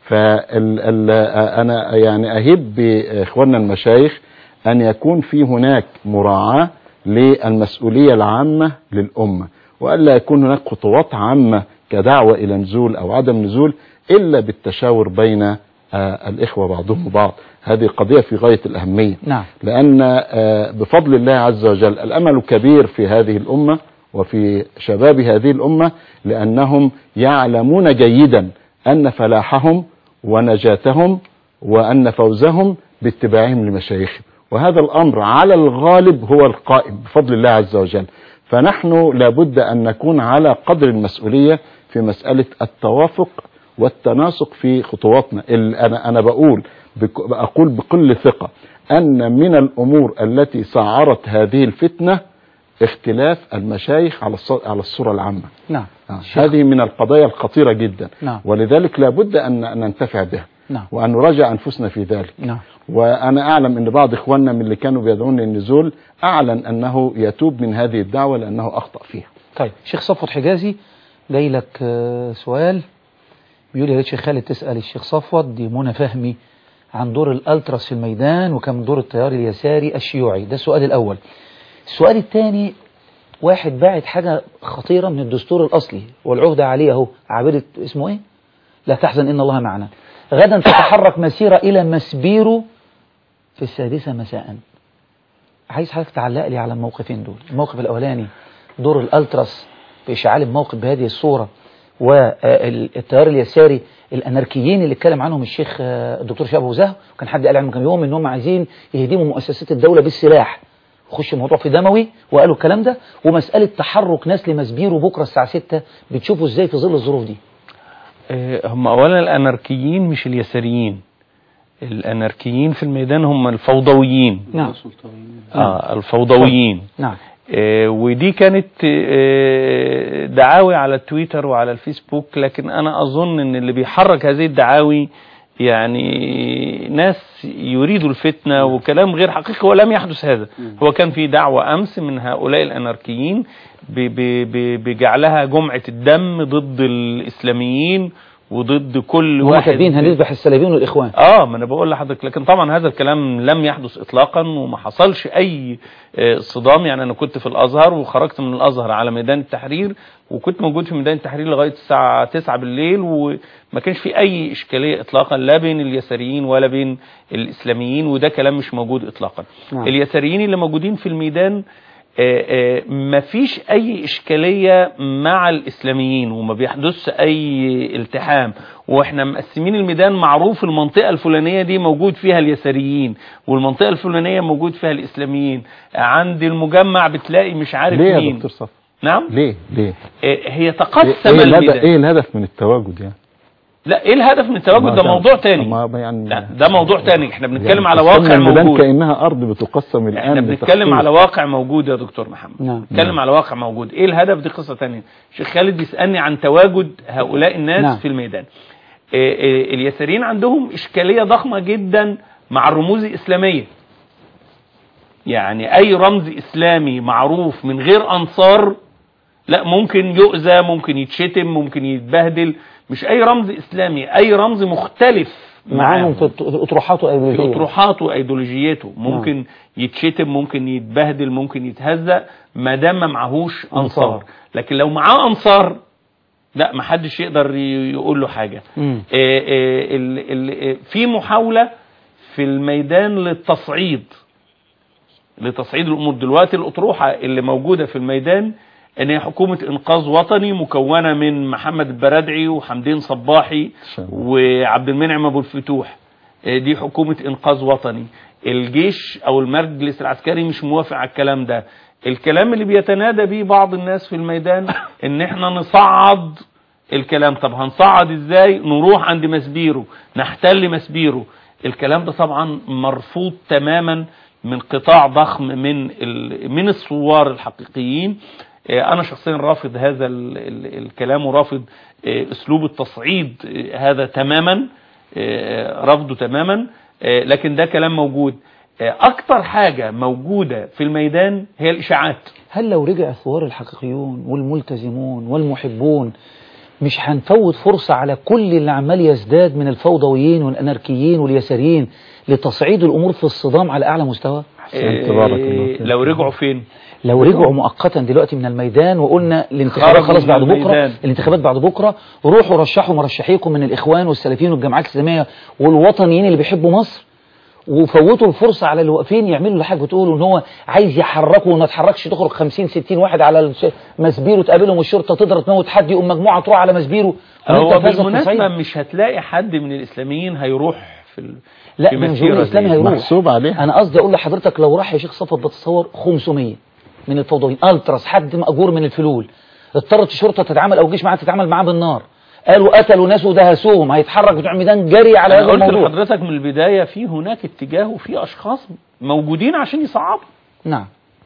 فأنا يعني أهب بإخواننا المشايخ أن يكون في هناك مراعاة للمسؤولية العامة للأمة وألا يكون هناك خطوات عامة كدعوة إلى نزول أو عدم نزول إلا بالتشاور بين آه، الإخوة بعضهم بعض هذه قضية في غاية الأهمية نعم لأن آه، بفضل الله عز وجل الأمل كبير في هذه الأمة وفي شباب هذه الأمة لأنهم يعلمون جيدا أن فلاحهم ونجاتهم وأن فوزهم باتباعهم لمشايخهم وهذا الأمر على الغالب هو القائم بفضل الله عز وجل فنحن لابد أن نكون على قدر المسؤولية في مسألة التوافق والتناسق في خطواتنا ال- أنا أنا بقول بك- بقول بكل ثقة أن من الأمور التي سعرت هذه الفتنة اختلاف المشايخ على الص- على الصورة العامة نعم آه، هذه من القضايا الخطيرة جدا نعم ولذلك لابد أن أن ننتفع بها نعم وأن نراجع أنفسنا في ذلك نعم وأنا أعلم أن بعض إخواننا من اللي كانوا بيدعون للنزول أعلن أنه يتوب من هذه الدعوة لأنه أخطأ فيها طيب شيخ صفوت حجازي جاي لك آه، سؤال بيقول يا ريت شيخ خالد تسأل الشيخ صفوت دي منى فهمي عن دور الألتراس في الميدان وكم دور التيار اليساري الشيوعي ده السؤال الأول السؤال الثاني واحد باعت حاجة خطيرة من الدستور الأصلي والعهدة عليه أهو عابرة اسمه إيه؟ لا تحزن إن الله معنا غدا تتحرك مسيرة إلى مسبيرو في السادسة مساء عايز حضرتك تعلق لي على الموقفين دول الموقف الأولاني دور الألتراس في إشعال الموقف بهذه الصورة والتيار اليساري الأناركيين اللي اتكلم عنهم الشيخ آه، الدكتور شهاب أبو زهو وكان حد قال عنهم كم يوم إن هم عايزين يهدموا مؤسسات الدولة بالسلاح خش الموضوع في دموي وقالوا الكلام ده ومسألة تحرك ناس لمسبيرو بكرة الساعة 6 بتشوفوا ازاي في ظل الظروف دي آه، هم اولا الاناركيين مش اليساريين الاناركيين في الميدان هم الفوضويين نعم اه الفوضويين نعم آه، ودي كانت آه، دعاوي على التويتر وعلى الفيسبوك لكن انا اظن ان اللي بيحرك هذه الدعاوي يعني ناس يريدوا الفتنة وكلام غير حقيقي ولم يحدث هذا هو كان في دعوة أمس من هؤلاء الأناركيين ب- ب- ب- بجعلها جمعة الدم ضد الإسلاميين وضد كل هم واحد كاتبين هنذبح السلفيين والإخوان اه ما انا بقول لحضرتك لكن طبعا هذا الكلام لم يحدث اطلاقا وما حصلش اي آه، صدام يعني انا كنت في الازهر وخرجت من الازهر على ميدان التحرير وكنت موجود في ميدان التحرير لغايه الساعه 9 بالليل وما كانش في اي اشكاليه اطلاقا لا بين اليساريين ولا بين الاسلاميين وده كلام مش موجود اطلاقا نعم. اليساريين اللي موجودين في الميدان آه، آه، مفيش اي اشكاليه مع الاسلاميين وما بيحدثش اي التحام واحنا مقسمين الميدان معروف المنطقه الفلانيه دي موجود فيها اليساريين والمنطقه الفلانيه موجود فيها الاسلاميين عند المجمع بتلاقي مش عارف ليه يا مين دكتور صف نعم ليه ليه آه، هي ايه, تقسم إيه, الهدف, الميدان ايه الهدف من التواجد يعني لا ايه الهدف من التواجد ما ده كان- موضوع تاني ما يعني لا ده موضوع تاني احنا بنتكلم يعني على تقسمنا واقع الميدان موجود كانها ارض بتقسم الان احنا بنتكلم لتخطيط. على واقع موجود يا دكتور محمد نعم بنتكلم على واقع موجود ايه الهدف دي قصه تانية الشيخ خالد بيسالني عن تواجد هؤلاء الناس نعم. في الميدان إيه إيه اليساريين عندهم اشكاليه ضخمه جدا مع الرموز الاسلاميه يعني اي رمز اسلامي معروف من غير انصار لا ممكن يؤذى ممكن يتشتم ممكن يتبهدل مش اي رمز اسلامي اي رمز مختلف معاهم في الط- في اطروحات في وايديولوجيه اطروحاته وايديولوجيته ممكن يتشتم ممكن يتبهدل ممكن يتهزأ ما دام ما معهوش انصار أنصار. لكن لو معاه انصار لا ما حدش يقدر ي- يقول له حاجه مم. آه، آه، ال- ال- آه، في محاوله في الميدان للتصعيد لتصعيد الامور دلوقتي الاطروحه اللي موجوده في الميدان ان هي حكومه انقاذ وطني مكونه من محمد البرادعي وحمدين صباحي وعبد المنعم ابو الفتوح آه، دي حكومه انقاذ وطني الجيش او المجلس العسكري مش موافق على الكلام ده الكلام اللي بيتنادى بيه بعض الناس في الميدان ان احنا نصعد الكلام طب هنصعد ازاي نروح عند مسبيرو نحتل مسبيرو الكلام ده طبعا مرفوض تماما من قطاع ضخم من ال- من الثوار الحقيقيين آه، انا شخصيا رافض هذا ال ال الكلام ورافض آه، اسلوب التصعيد آه، هذا تماما آه، رفضه تماما آه، لكن ده كلام موجود آه، اكتر حاجة موجودة في الميدان هي الاشاعات هل لو رجع الثوار الحقيقيون والملتزمون والمحبون مش هنفوت فرصة على كل اللي عمال يزداد من الفوضويين والأناركيين واليساريين لتصعيد الأمور في الصدام على أعلى مستوى أحسنت، بارك الله آه، فيك. لو رجعوا فين لو رجعوا مؤقتا دلوقتي من الميدان وقلنا الانتخابات خرجوا خلاص من بعد بكرة الميدان. الانتخابات بعد بكرة روحوا رشحوا مرشحيكم من الإخوان والسلفيين والجماعات الإسلامية والوطنيين اللي بيحبوا مصر وفوتوا الفرصة على اللي واقفين يعملوا اللي حضرتك بتقولوا ان هو عايز يحركوا وما تحركش تخرج 50 60 واحد على الش- مسبيرو تقابلهم الشرطة تضرب تموت حد يقوم مجموعة تروح على مسبيرو هو ونبدأ في هذا بالمناسبة التصعيد. مش هتلاقي حد من الإسلاميين هيروح في ال... لا في ده مش مسيرة بيقول الاسلامي دي. هيروح محسوب عليها انا قصدي اقول لحضرتك لو راح يا شيخ صفوت بتصور 500 من الفوضويين التراس حد مأجور من الفلول اضطرت الشرطه تتعامل او الجيش معاه تتعامل معاه بالنار قالوا قتلوا ناس ودهسوهم هيتحرك بتوع الميدان جري على أنا هذا قلت الموضوع لحضرتك من البداية في هناك اتجاه وفي أشخاص موجودين عشان يصعبوا نعم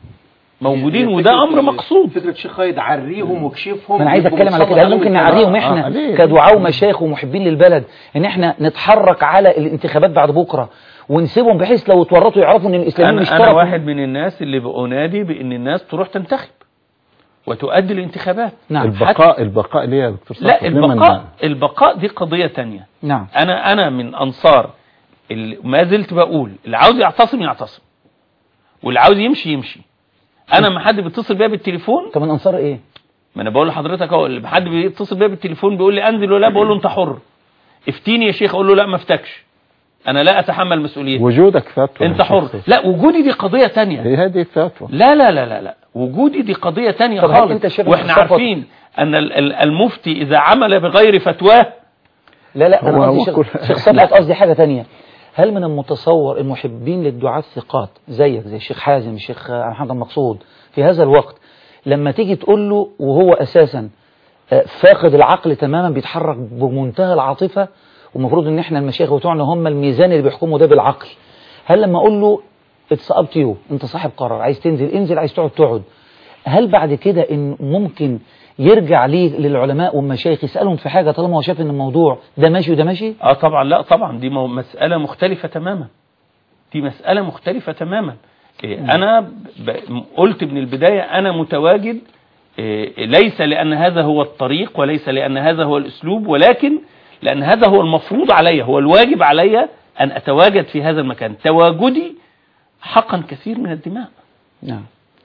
موجودين هي وده فكرة- أمر مقصود فكرة الشيخ خالد عريهم وكشفهم ما انا عايز يبقوا اتكلم على مصطفى كده هل أول ممكن اتباع. نعريهم آه، احنا ليه؟ كدعاء ومشايخ ومحبين للبلد ان احنا نتحرك على الانتخابات بعد بكره ونسيبهم بحيث لو اتورطوا يعرفوا ان الاسلاميين مش أنا, أنا طرف واحد من الناس اللي بأنادي بأن الناس تروح تنتخب وتؤدي الانتخابات نعم البقاء البقاء ليه يا دكتور لا صالح؟ لمن- البقاء البقاء دي قضية تانية نعم انا انا من انصار اللي ما زلت بقول اللي عاوز يعتصم يعتصم واللي عاوز يمشي يمشي انا ما حد بيتصل بيا بالتليفون انت من انصار ايه ما انا بقول لحضرتك اهو اللي حد بيتصل بيا بالتليفون بيقول لي انزل ولا بقول له انت حر افتيني يا شيخ اقول له لا ما افتكش انا لا اتحمل مسؤوليتي وجودك فتوى انت يا حر شيخ سيف. لا وجودي دي قضية تانية هي هذه فتوى لا لا لا لا لا وجودي دي قضية تانية طب هل خالص انت شايف واحنا إن صفوة- عارفين ان ال- ال- المفتي اذا عمل بغير فتواه لا لا انا هو- قصدي هو شيخ, كل- شيخ صفوت قصدي حاجه تانية هل من المتصور المحبين للدعاة الثقات زيك زي الشيخ حازم الشيخ محمد المقصود في هذا الوقت لما تيجي تقول له وهو اساسا آه، فاقد العقل تماما بيتحرك بمنتهى العاطفه والمفروض ان احنا المشايخ بتوعنا هم الميزان اللي بيحكموا ده بالعقل هل لما اقول له اتس اب تو يو انت صاحب قرار عايز تنزل انزل عايز تقعد تقعد هل بعد كده ان ممكن يرجع ليه للعلماء والمشايخ يسالهم في حاجه طالما هو شاف ان الموضوع ده ماشي وده ماشي اه طبعا لا طبعا دي مو- مسألة مختلفة تماما دي مسألة مختلفة تماما إيه انا ب... قلت من البداية انا متواجد إيه ليس لان هذا هو الطريق وليس لان هذا هو الاسلوب ولكن لان هذا هو المفروض علي هو الواجب علي ان اتواجد في هذا المكان تواجدي حقا كثير من الدماء نعم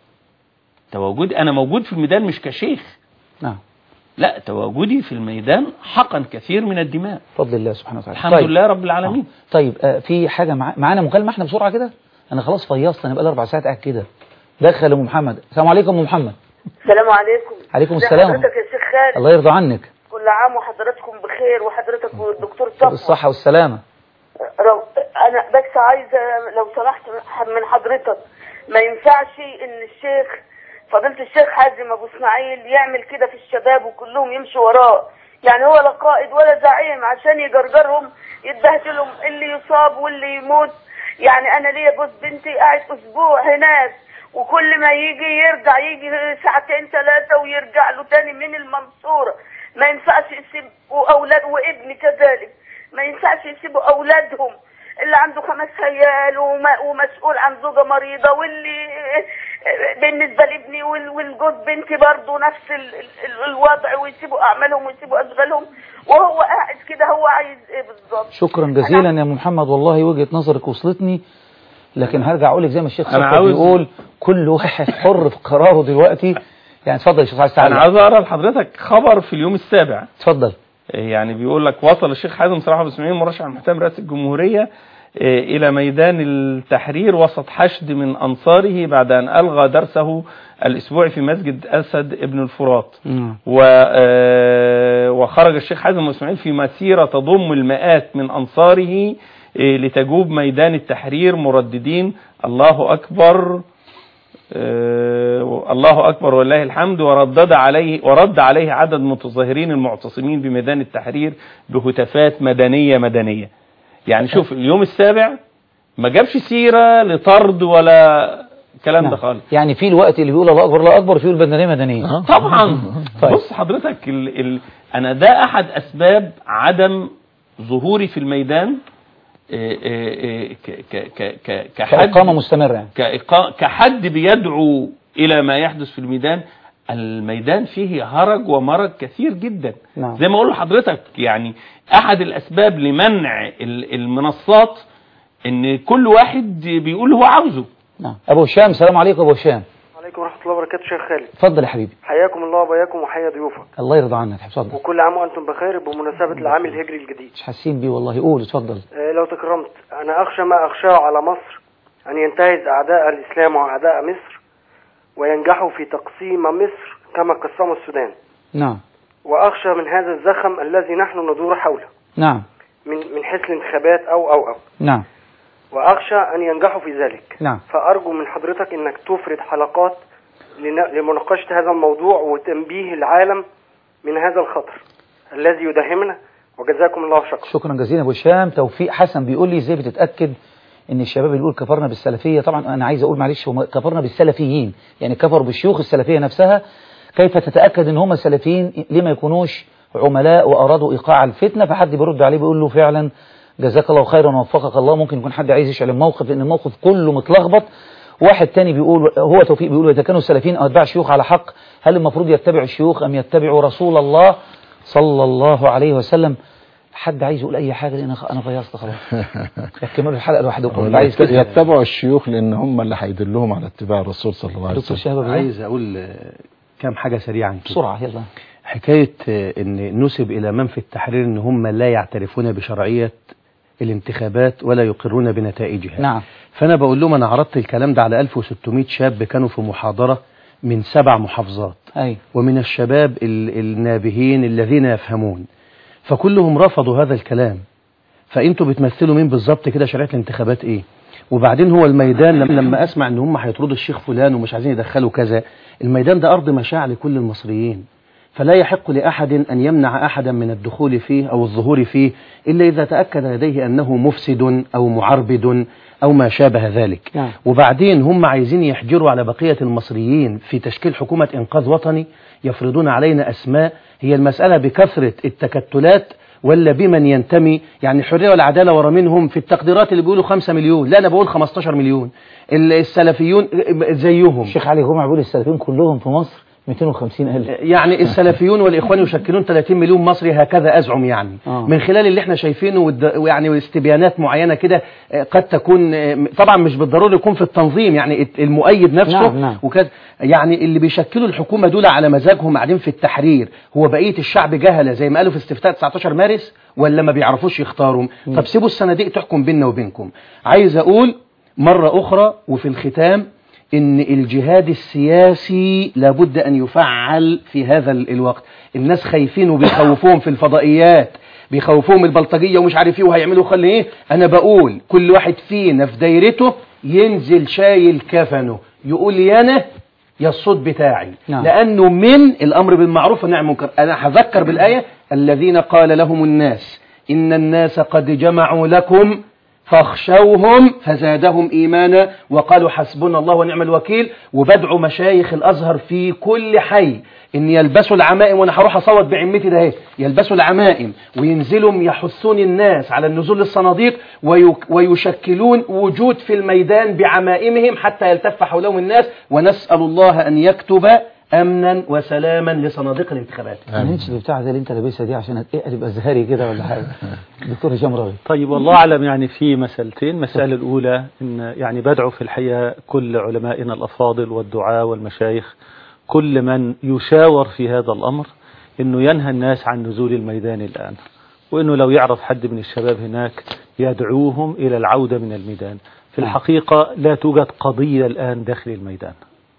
تواجدي انا موجود في الميدان مش كشيخ نعم لا تواجدي في الميدان حقا كثير من الدماء بفضل الله سبحانه وتعالى الحمد طيب. لله رب العالمين طيب آه في حاجه مع... معانا مكالمه احنا بسرعه كده انا خلاص فيصت انا بقالي اربع ساعات قاعد كده دخل ام محمد السلام عليكم ام محمد السلام عليكم عليكم ازي السلام. حضرتك يا شيخ خالد الله يرضى عنك كل عام وحضراتكم بخير وحضرتك والدكتور طب صفوة الصحه والسلامه رو... انا بس عايزه لو سمحت من حضرتك ما ينفعش ان الشيخ فضيلة الشيخ حازم ابو اسماعيل يعمل كده في الشباب وكلهم يمشوا وراه يعني هو لا قائد ولا زعيم عشان يجرجرهم يتبهدلهم اللي يصاب واللي يموت يعني انا ليا جوز بنتي قاعد اسبوع هناك وكل ما يجي يرجع يجي ساعتين ثلاثة ويرجع له تاني من المنصورة ما ينفعش يسيبوا أولاد وابني كذلك ما ينفعش يسيبوا أولادهم اللي عنده خمس عيال وما- ومسؤول عن زوجة مريضة واللي بالنسبة لابني وال- والجوز بنتي برضه نفس ال- ال- الوضع ويسيبوا أعمالهم ويسيبوا أشغالهم وهو قاعد كده هو عايز إيه بالظبط شكرا جزيلا يا ام محمد والله وجهه نظرك وصلتني لكن هرجع اقول لك زي ما الشيخ أنا صفوت عاوز- بيقول كل واحد حر في قراره دلوقتي يعني اتفضل يا شيخ عايز انا تعلق عاوز اقرا لحضرتك خبر في اليوم السابع اتفضل يعني بيقول لك وصل الشيخ حازم صلاح ابو اسماعيل مرشح المحتمل رئاسه الجمهوريه آه، الى ميدان التحرير وسط حشد من انصاره بعد ان الغى درسه الاسبوعي في مسجد اسد ابن الفرات نعم. و آه، وخرج الشيخ حازم أبو اسماعيل في مسيره تضم المئات من انصاره آه، لتجوب ميدان التحرير مرددين الله اكبر آه، الله اكبر ولله الحمد وردد عليه ورد عليه عدد متظاهرين المعتصمين بميدان التحرير بهتافات مدنيه مدنيه. يعني شوف اليوم السابع ما جابش سيره لطرد ولا الكلام ده نعم. خالص. يعني في الوقت اللي بيقول الله اكبر الله اكبر في البدنيه مدنيه طبعا طيب. بص حضرتك ال ال انا ده احد اسباب عدم ظهوري في الميدان آه، آه، آه، ك- ك- ك- ك- كحد كإقامة مستمرة يعني. كإقا- كحد بيدعو إلى ما يحدث في الميدان الميدان فيه هرج ومرج كثير جدا نعم. زي ما أقول لحضرتك يعني أحد الأسباب لمنع ال- المنصات إن كل واحد بيقول هو عاوزه نعم ابو هشام السلام عليكم ابو هشام عليكم ورحمة الله وبركاته شيخ خالد اتفضل يا حبيبي حياكم الله وبياكم وحيا ضيوفك الله يرضى عنك اتفضل وكل عام وأنتم بخير بمناسبة العام الهجري الجديد مش حاسين بيه والله قول اتفضل آه، لو تكرمت أنا أخشى ما أخشاه على مصر أن ينتهز أعداء الإسلام وأعداء مصر وينجحوا في تقسيم مصر كما قسموا السودان نعم وأخشى من هذا الزخم الذي نحن ندور حوله نعم من من حيث الانتخابات أو أو أو نعم وأخشى أن ينجحوا في ذلك نعم فأرجو من حضرتك أنك تفرد حلقات لن- لمناقشة هذا الموضوع وتنبيه العالم من هذا الخطر الذي يداهمنا وجزاكم الله شكرا شكرا جزيلا ابو هشام توفيق حسن بيقول لي ازاي بتتاكد ان الشباب اللي بيقول كفرنا بالسلفيه طبعا انا عايز اقول معلش هم كفرنا بالسلفيين يعني كفروا بالشيوخ السلفيه نفسها كيف تتاكد ان هم سلفيين ليه ما يكونوش عملاء وارادوا ايقاع الفتنه فحد بيرد عليه بيقول له فعلا جزاك الله خيرا ووفقك الله ممكن يكون حد عايز يشعل الموقف لان الموقف كله متلخبط واحد تاني بيقول هو توفيق بيقول إذا كانوا السلفيين أو أتباع الشيوخ على حق هل المفروض يتبعوا الشيوخ أم يتبعوا رسول الله صلى الله عليه وسلم حد عايز يقول أي حاجة لأن أنا فيصت خلاص يكملوا الحلقة لوحدكم اللي عايز كده يتبعوا الشيوخ لان هم اللي هيدلهم على اتباع الرسول صلى الله عليه دكتور وسلم شهاب عايز اقول آه، كام حاجه سريعا كده. بسرعة يلا حكايه آه، ان نسب الى من في التحرير ان هم لا يعترفون بشرعيه الانتخابات ولا يقرون بنتائجها نعم فانا بقول لهم انا عرضت الكلام ده على 1600 شاب كانوا في محاضره من سبع محافظات أي ومن الشباب ال- النابهين الذين يفهمون فكلهم رفضوا هذا الكلام فانتوا بتمثلوا مين بالظبط كده شريعه الانتخابات ايه وبعدين هو الميدان لما- لما اسمع ان هم هيطردوا الشيخ فلان ومش عايزين يدخلوا كذا الميدان ده ارض مشاع لكل المصريين فلا يحق لاحد ان يمنع احدا من الدخول فيه او الظهور فيه الا اذا تاكد لديه انه مفسد او معربد او ما شابه ذلك نعم. وبعدين هم عايزين يحجروا على بقية المصريين في تشكيل حكومة إنقاذ وطني يفرضون علينا أسماء هي المسألة بكثرة التكتلات ولا بمن ينتمي يعني الحرية والعدالة ورا منهم في التقديرات اللي بيقولوا 5 مليون لا أنا بقول 15 مليون ال- السلفيون زيهم الشيخ علي جمعة بيقول السلفيين كلهم في مصر 250 ألف يعني السلفيون والإخوان يشكلون 30 مليون مصري هكذا أزعم يعني آه. من خلال اللي احنا شايفينه والد- ويعني استبيانات معينة كده آه، قد تكون آه، طبعا مش بالضرورة يكون في التنظيم يعني الت- المؤيد نفسه نعم، نعم. وكذا يعني اللي بيشكلوا الحكومة دول على مزاجهم قاعدين في التحرير هو بقية الشعب جهلة زي ما قالوا في استفتاء 19 مارس ولا ما بيعرفوش يختاروا طب سيبوا الصناديق تحكم بيننا وبينكم عايز أقول مرة أخرى وفي الختام ان الجهاد السياسي لابد ان يفعل في هذا ال- الوقت الناس خايفين وبيخوفوهم في الفضائيات بيخوفوهم البلطجية ومش عارف ايه وهيعملوا خلي ايه انا بقول كل واحد فينا في دايرته ينزل شايل كفنه يقول يا انا يا الصوت بتاعي نعم. لانه من الامر بالمعروف والنهي عن المنكر انا هذكر بالايه الذين قال لهم الناس ان الناس قد جمعوا لكم فاخشوهم فزادهم ايمانا وقالوا حسبنا الله ونعم الوكيل وبدعوا مشايخ الازهر في كل حي ان يلبسوا العمائم وانا هروح اصوت بعمتي ده اهي يلبسوا العمائم وينزلوا يحثون الناس على النزول للصناديق ويك- ويشكلون وجود في الميدان بعمائمهم حتى يلتف حولهم الناس ونسال الله ان يكتب امنا وسلاما لصناديق الانتخابات ما نمشي بتاع زي اللي انت لابسها دي عشان اقلب ازهري كده ولا حاجه دكتور هشام راغب طيب والله أعلم يعني في مسألتين المسألة الأولى إن يعني بدعو في الحقيقة كل علمائنا الأفاضل والدعاة والمشايخ كل من يشاور في هذا الأمر إنه ينهى الناس عن نزول الميدان الآن وإنه لو يعرف حد من الشباب هناك يدعوهم إلى العودة من الميدان في الحقيقة لا توجد قضية الآن داخل الميدان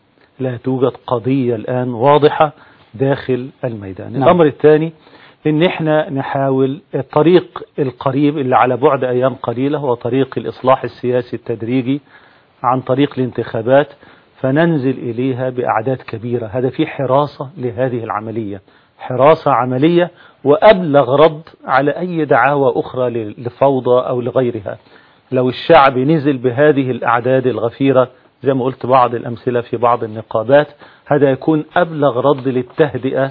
لا توجد قضية الآن واضحة داخل الميدان نعم. الأمر الثاني إن إحنا نحاول الطريق القريب اللي على بعد أيام قليلة هو طريق الإصلاح السياسي التدريجي عن طريق الانتخابات فننزل إليها بأعداد كبيرة هذا في حراسة لهذه العملية حراسة عملية وأبلغ رد على أي دعاوى أخرى ل- لفوضى أو لغيرها لو الشعب نزل بهذه الأعداد الغفيرة زي ما قلت بعض الأمثلة في بعض النقابات هذا يكون أبلغ رد للتهدئة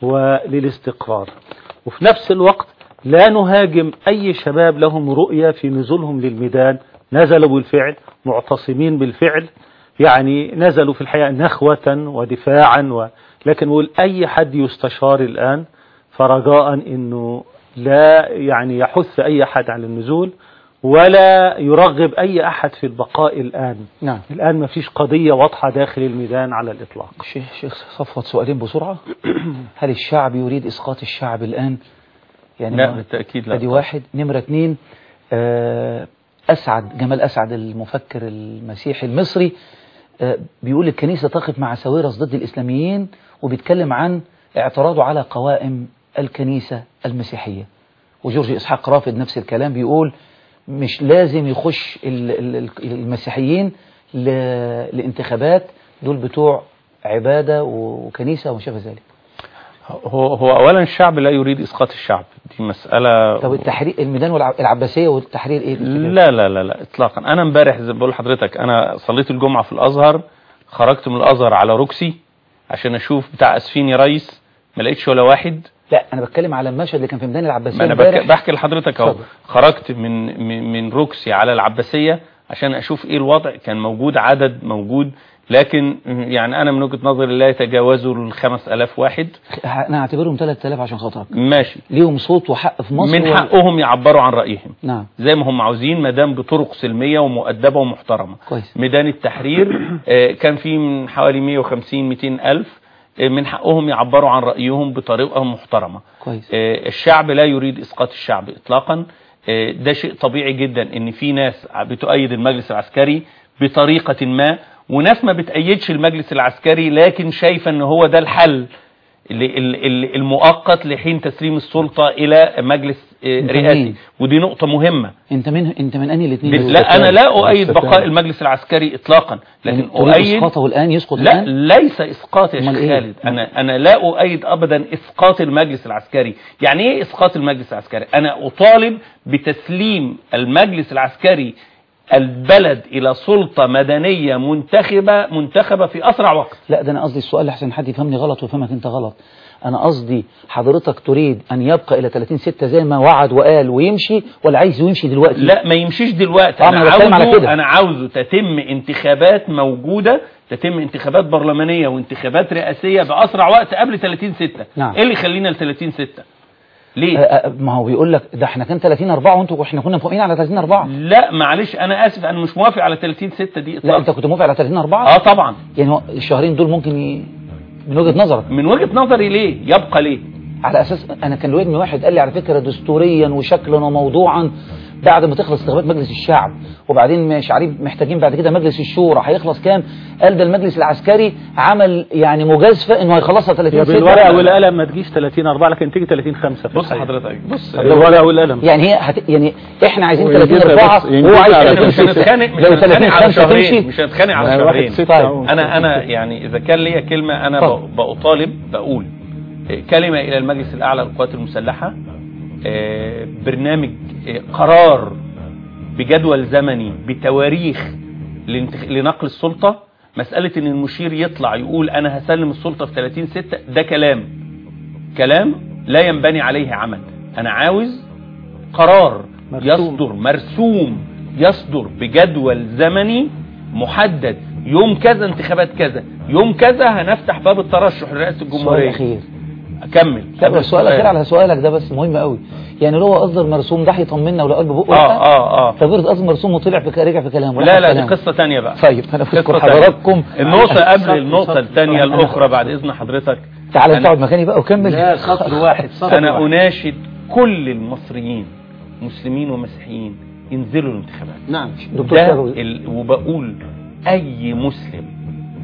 وللاستقرار وفي نفس الوقت لا نهاجم أي شباب لهم رؤية في نزولهم للميدان نزلوا بالفعل معتصمين بالفعل يعني نزلوا في الحقيقة نخوة ودفاعا و... لكن نقول أي حد يستشار الآن فرجاء أنه لا يعني يحث أي أحد على النزول ولا يرغب أي أحد في البقاء الآن نعم الآن ما فيش قضية واضحة داخل الميدان على الإطلاق شيخ شيخ صفوت سؤالين بسرعة هل الشعب يريد إسقاط الشعب الآن يعني لا ما- بالتأكيد لا ادي واحد نمرة اتنين آه، أسعد جمال أسعد المفكر المسيحي المصري آه، بيقول الكنيسة تقف مع ساويرس ضد الإسلاميين وبيتكلم عن اعتراضه على قوائم الكنيسة المسيحية وجورج إسحاق رافض نفس الكلام بيقول مش لازم يخش ال- ال- ال- المسيحيين ل- لانتخابات دول بتوع عبادة وكنيسة وما شابه ذلك هو هو اولا الشعب لا يريد اسقاط الشعب دي مساله طب التحرير الميدان والعباسية والتحرير ايه لا لا لا لا اطلاقا انا امبارح زي ما بقول لحضرتك انا صليت الجمعه في الازهر خرجت من الازهر على روكسي عشان اشوف بتاع اسفين يا ريس ما لقيتش ولا واحد لا انا بتكلم على المشهد اللي كان في ميدان العباسية ما انا امبارح. بك- بحكي لحضرتك اهو اتفضل. خرجت من من من روكسي على العباسيه عشان اشوف ايه الوضع كان موجود عدد موجود لكن يعني انا من وجهة نظري لا يتجاوزوا ال 5000 واحد انا اعتبرهم 3000 عشان خاطرك ماشي ليهم صوت وحق في مصر من ولا- حقهم يعبروا عن رايهم نعم زي ما هم عاوزين ما دام بطرق سلميه ومؤدبه ومحترمه كويس ميدان التحرير آه، كان في من حوالي 150 200 الف آه، من حقهم يعبروا عن رايهم بطريقه محترمه كويس آه، الشعب لا يريد اسقاط الشعب اطلاقا آه، ده شيء طبيعي جدا ان في ناس بتؤيد المجلس العسكري بطريقه ما وناس ما بتأيدش المجلس العسكري لكن شايفه ان هو ده الحل ال- ال- ال- المؤقت لحين تسليم السلطه الى مجلس آه، أنت رئاسي مين؟ ودي نقطه مهمه انت من انت من انهي الاثنين لا انا لا اؤيد بقاء المجلس العسكري اطلاقا لكن يعني تريد اؤيد اسقاطه الان يسقط لا الان ليس اسقاط يا أمال شيخ إيه؟ خالد انا انا لا اؤيد ابدا اسقاط المجلس العسكري يعني ايه اسقاط المجلس العسكري انا اطالب بتسليم المجلس العسكري البلد الى سلطه مدنيه منتخبه منتخبه في اسرع وقت لا ده انا قصدي السؤال لحسن حد يفهمني غلط ويفهمك انت غلط انا قصدي حضرتك تريد ان يبقى الى 30 6 زي ما وعد وقال ويمشي ولا عايز يمشي دلوقتي لا ما يمشيش دلوقتي آه، انا ما أنا بتكلم على عاوزه كده. انا عاوزه تتم انتخابات موجوده تتم انتخابات برلمانيه وانتخابات رئاسيه باسرع وقت قبل 30 6 نعم. ايه اللي يخلينا ل 30 6 ليه آه، آه، ما هو بيقول لك ده احنا كان 30 4 وانتوا احنا كنا موافقين على 30 4 لا معلش انا اسف انا مش موافق على 30 6 دي لا اطلاقا انت كنت موافق على 30 4 اه طبعا يعني هو الشهرين دول ممكن ي... من وجهة نظرك من وجهة نظري ليه يبقى ليه على اساس انا كان له ابن واحد قال لي على فكره دستوريا وشكلا وموضوعا بعد ما تخلص انتخابات مجلس الشعب وبعدين مش عارف محتاجين بعد كده مجلس الشورى هيخلص كام قال ده المجلس العسكري عمل يعني مجازفه انه هيخلصها 30 يا ستة. بالورقه والقلم ما تجيش 30 4 لكن تيجي 30 5 بص حضرتك بص بالورقه والقلم يعني هي هت... يعني احنا عايزين ويجيبها 30 4 بس- وهو ينجزها عايز على 30 مش هنتخانق مش لو 30 هنتخانق على 5 تمشي شهرين مش هنتخانق على ما واحد شهرين ستة طيب. انا انا يعني اذا كان ليا كلمه انا اتفضل. ب- بأطالب بقول إيه، كلمه الى المجلس الاعلى للقوات المسلحه آه، برنامج آه، قرار بجدول زمني بتواريخ لانتخ- لنقل السلطه مساله ان المشير يطلع يقول انا هسلم السلطه في 30 6 ده كلام كلام لا ينبني عليه عمل انا عاوز قرار مرسوم. يصدر مرسوم يصدر بجدول زمني محدد يوم كذا انتخابات كذا يوم كذا هنفتح باب الترشح لرئاسه السؤال الجمهوريه الاخير اكمل لا قبل بس السؤال الاخير على سؤالك ده بس مهم قوي يعني لو هو اصدر مرسوم ده هيطمنا ولا قلب بقه اه اه اه فبرد اصدر مرسوم وطلع في رجع في كلامه لا لا دي كلامه. قصه تانية بقى طيب انا قصة بشكر تانية. حضراتكم النقطه قبل سطر- النقطه سطر. الثانيه الاخرى بعد اذن حضرتك تعالى أنا- انت اقعد مكاني بقى وكمل لا سطر واحد سطر انا واحد. اناشد كل المصريين مسلمين ومسيحيين انزلوا الانتخابات نعم دكتور ده شاوي ال... وبقول اي مسلم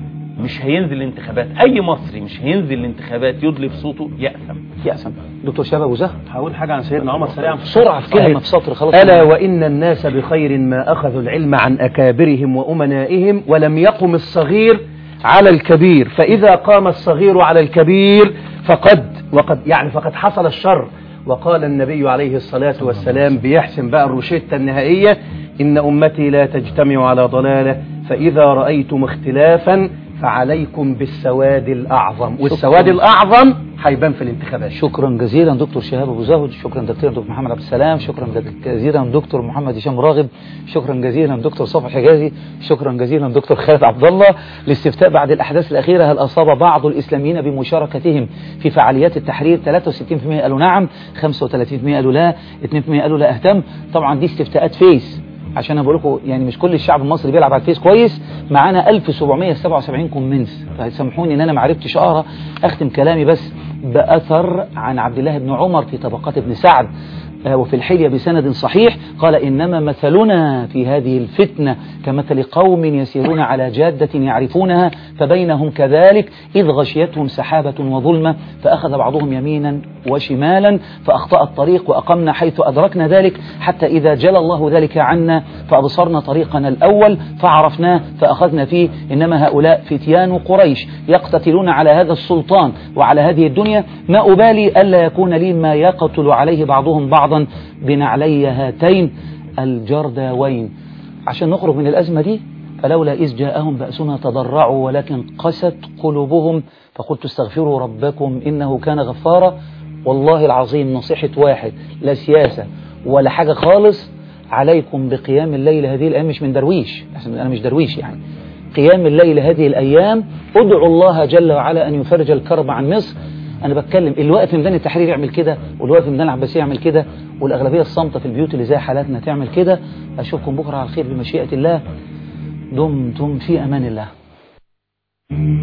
مش هينزل الانتخابات اي مصري مش هينزل الانتخابات يدلي بصوته يأثم يأسم دكتور شباب وزهر هقول حاجة عن سيدنا عمر سريعا بسرعة في كلمة في سطر خلاص ألا وإن الناس بخير ما أخذوا العلم عن أكابرهم وأمنائهم ولم يقم الصغير على الكبير فإذا قام الصغير على الكبير فقد وقد يعني فقد حصل الشر وقال النبي عليه الصلاة والسلام بيحسن بقى الروشتة النهائية إن أمتي لا تجتمع على ضلالة فإذا رأيتم اختلافا فعليكم بالسواد الأعظم والسواد الأعظم هيبان في الانتخابات شكرا جزيلا دكتور شهاب ابو زهد شكرا دكتور دكتور محمد عبد السلام شكرا جزيلا دكتور محمد هشام راغب شكرا جزيلا دكتور صبحي حجازي شكرا جزيلا دكتور خالد عبد الله الاستفتاء بعد الاحداث الاخيره هل اصاب بعض الاسلاميين بمشاركتهم في فعاليات التحرير 63% قالوا نعم 35% قالوا لا 2% قالوا لا اهتم طبعا دي استفتاءات فيس عشان انا بقول لكم يعني مش كل الشعب المصري بيلعب على الفيس كويس معانا 1777 كومنتس فسامحوني ان انا ما عرفتش اقرا اختم كلامي بس باثر عن عبد الله بن عمر في طبقات ابن سعد آه، وفي الحلية بسند صحيح قال إنما مثلنا في هذه الفتنة كمثل قوم يسيرون على جادة يعرفونها فبينهم كذلك إذ غشيتهم سحابة وظلمة فأخذ بعضهم يمينا وشمالا فأخطأ الطريق وأقمنا حيث أدركنا ذلك حتى إذا جل الله ذلك عنا فأبصرنا طريقنا الأول فعرفناه فأخذنا فيه إنما هؤلاء فتيان قريش يقتتلون على هذا السلطان وعلى هذه الدنيا ما أبالي ألا يكون لي ما يقتل عليه بعضهم بعضا بنعلي هاتين الجرداوين عشان نخرج من الأزمة دي فلولا إذ جاءهم بأسنا تضرعوا ولكن قست قلوبهم فقلت استغفروا ربكم إنه كان غفارا والله العظيم نصيحة واحد لا سياسة ولا حاجة خالص عليكم بقيام الليل هذه الأيام مش من درويش أنا مش درويش يعني قيام الليل هذه الأيام ادعوا الله جل وعلا أن يفرج الكرب عن مصر أنا بتكلم اللي واقف في ميدان التحرير يعمل كده واللي واقف في ميدان العباسية يعمل كده والأغلبية الصامتة في البيوت اللي زي حالاتنا تعمل كده أشوفكم بكرة على خير بمشيئة الله دمتم في أمان الله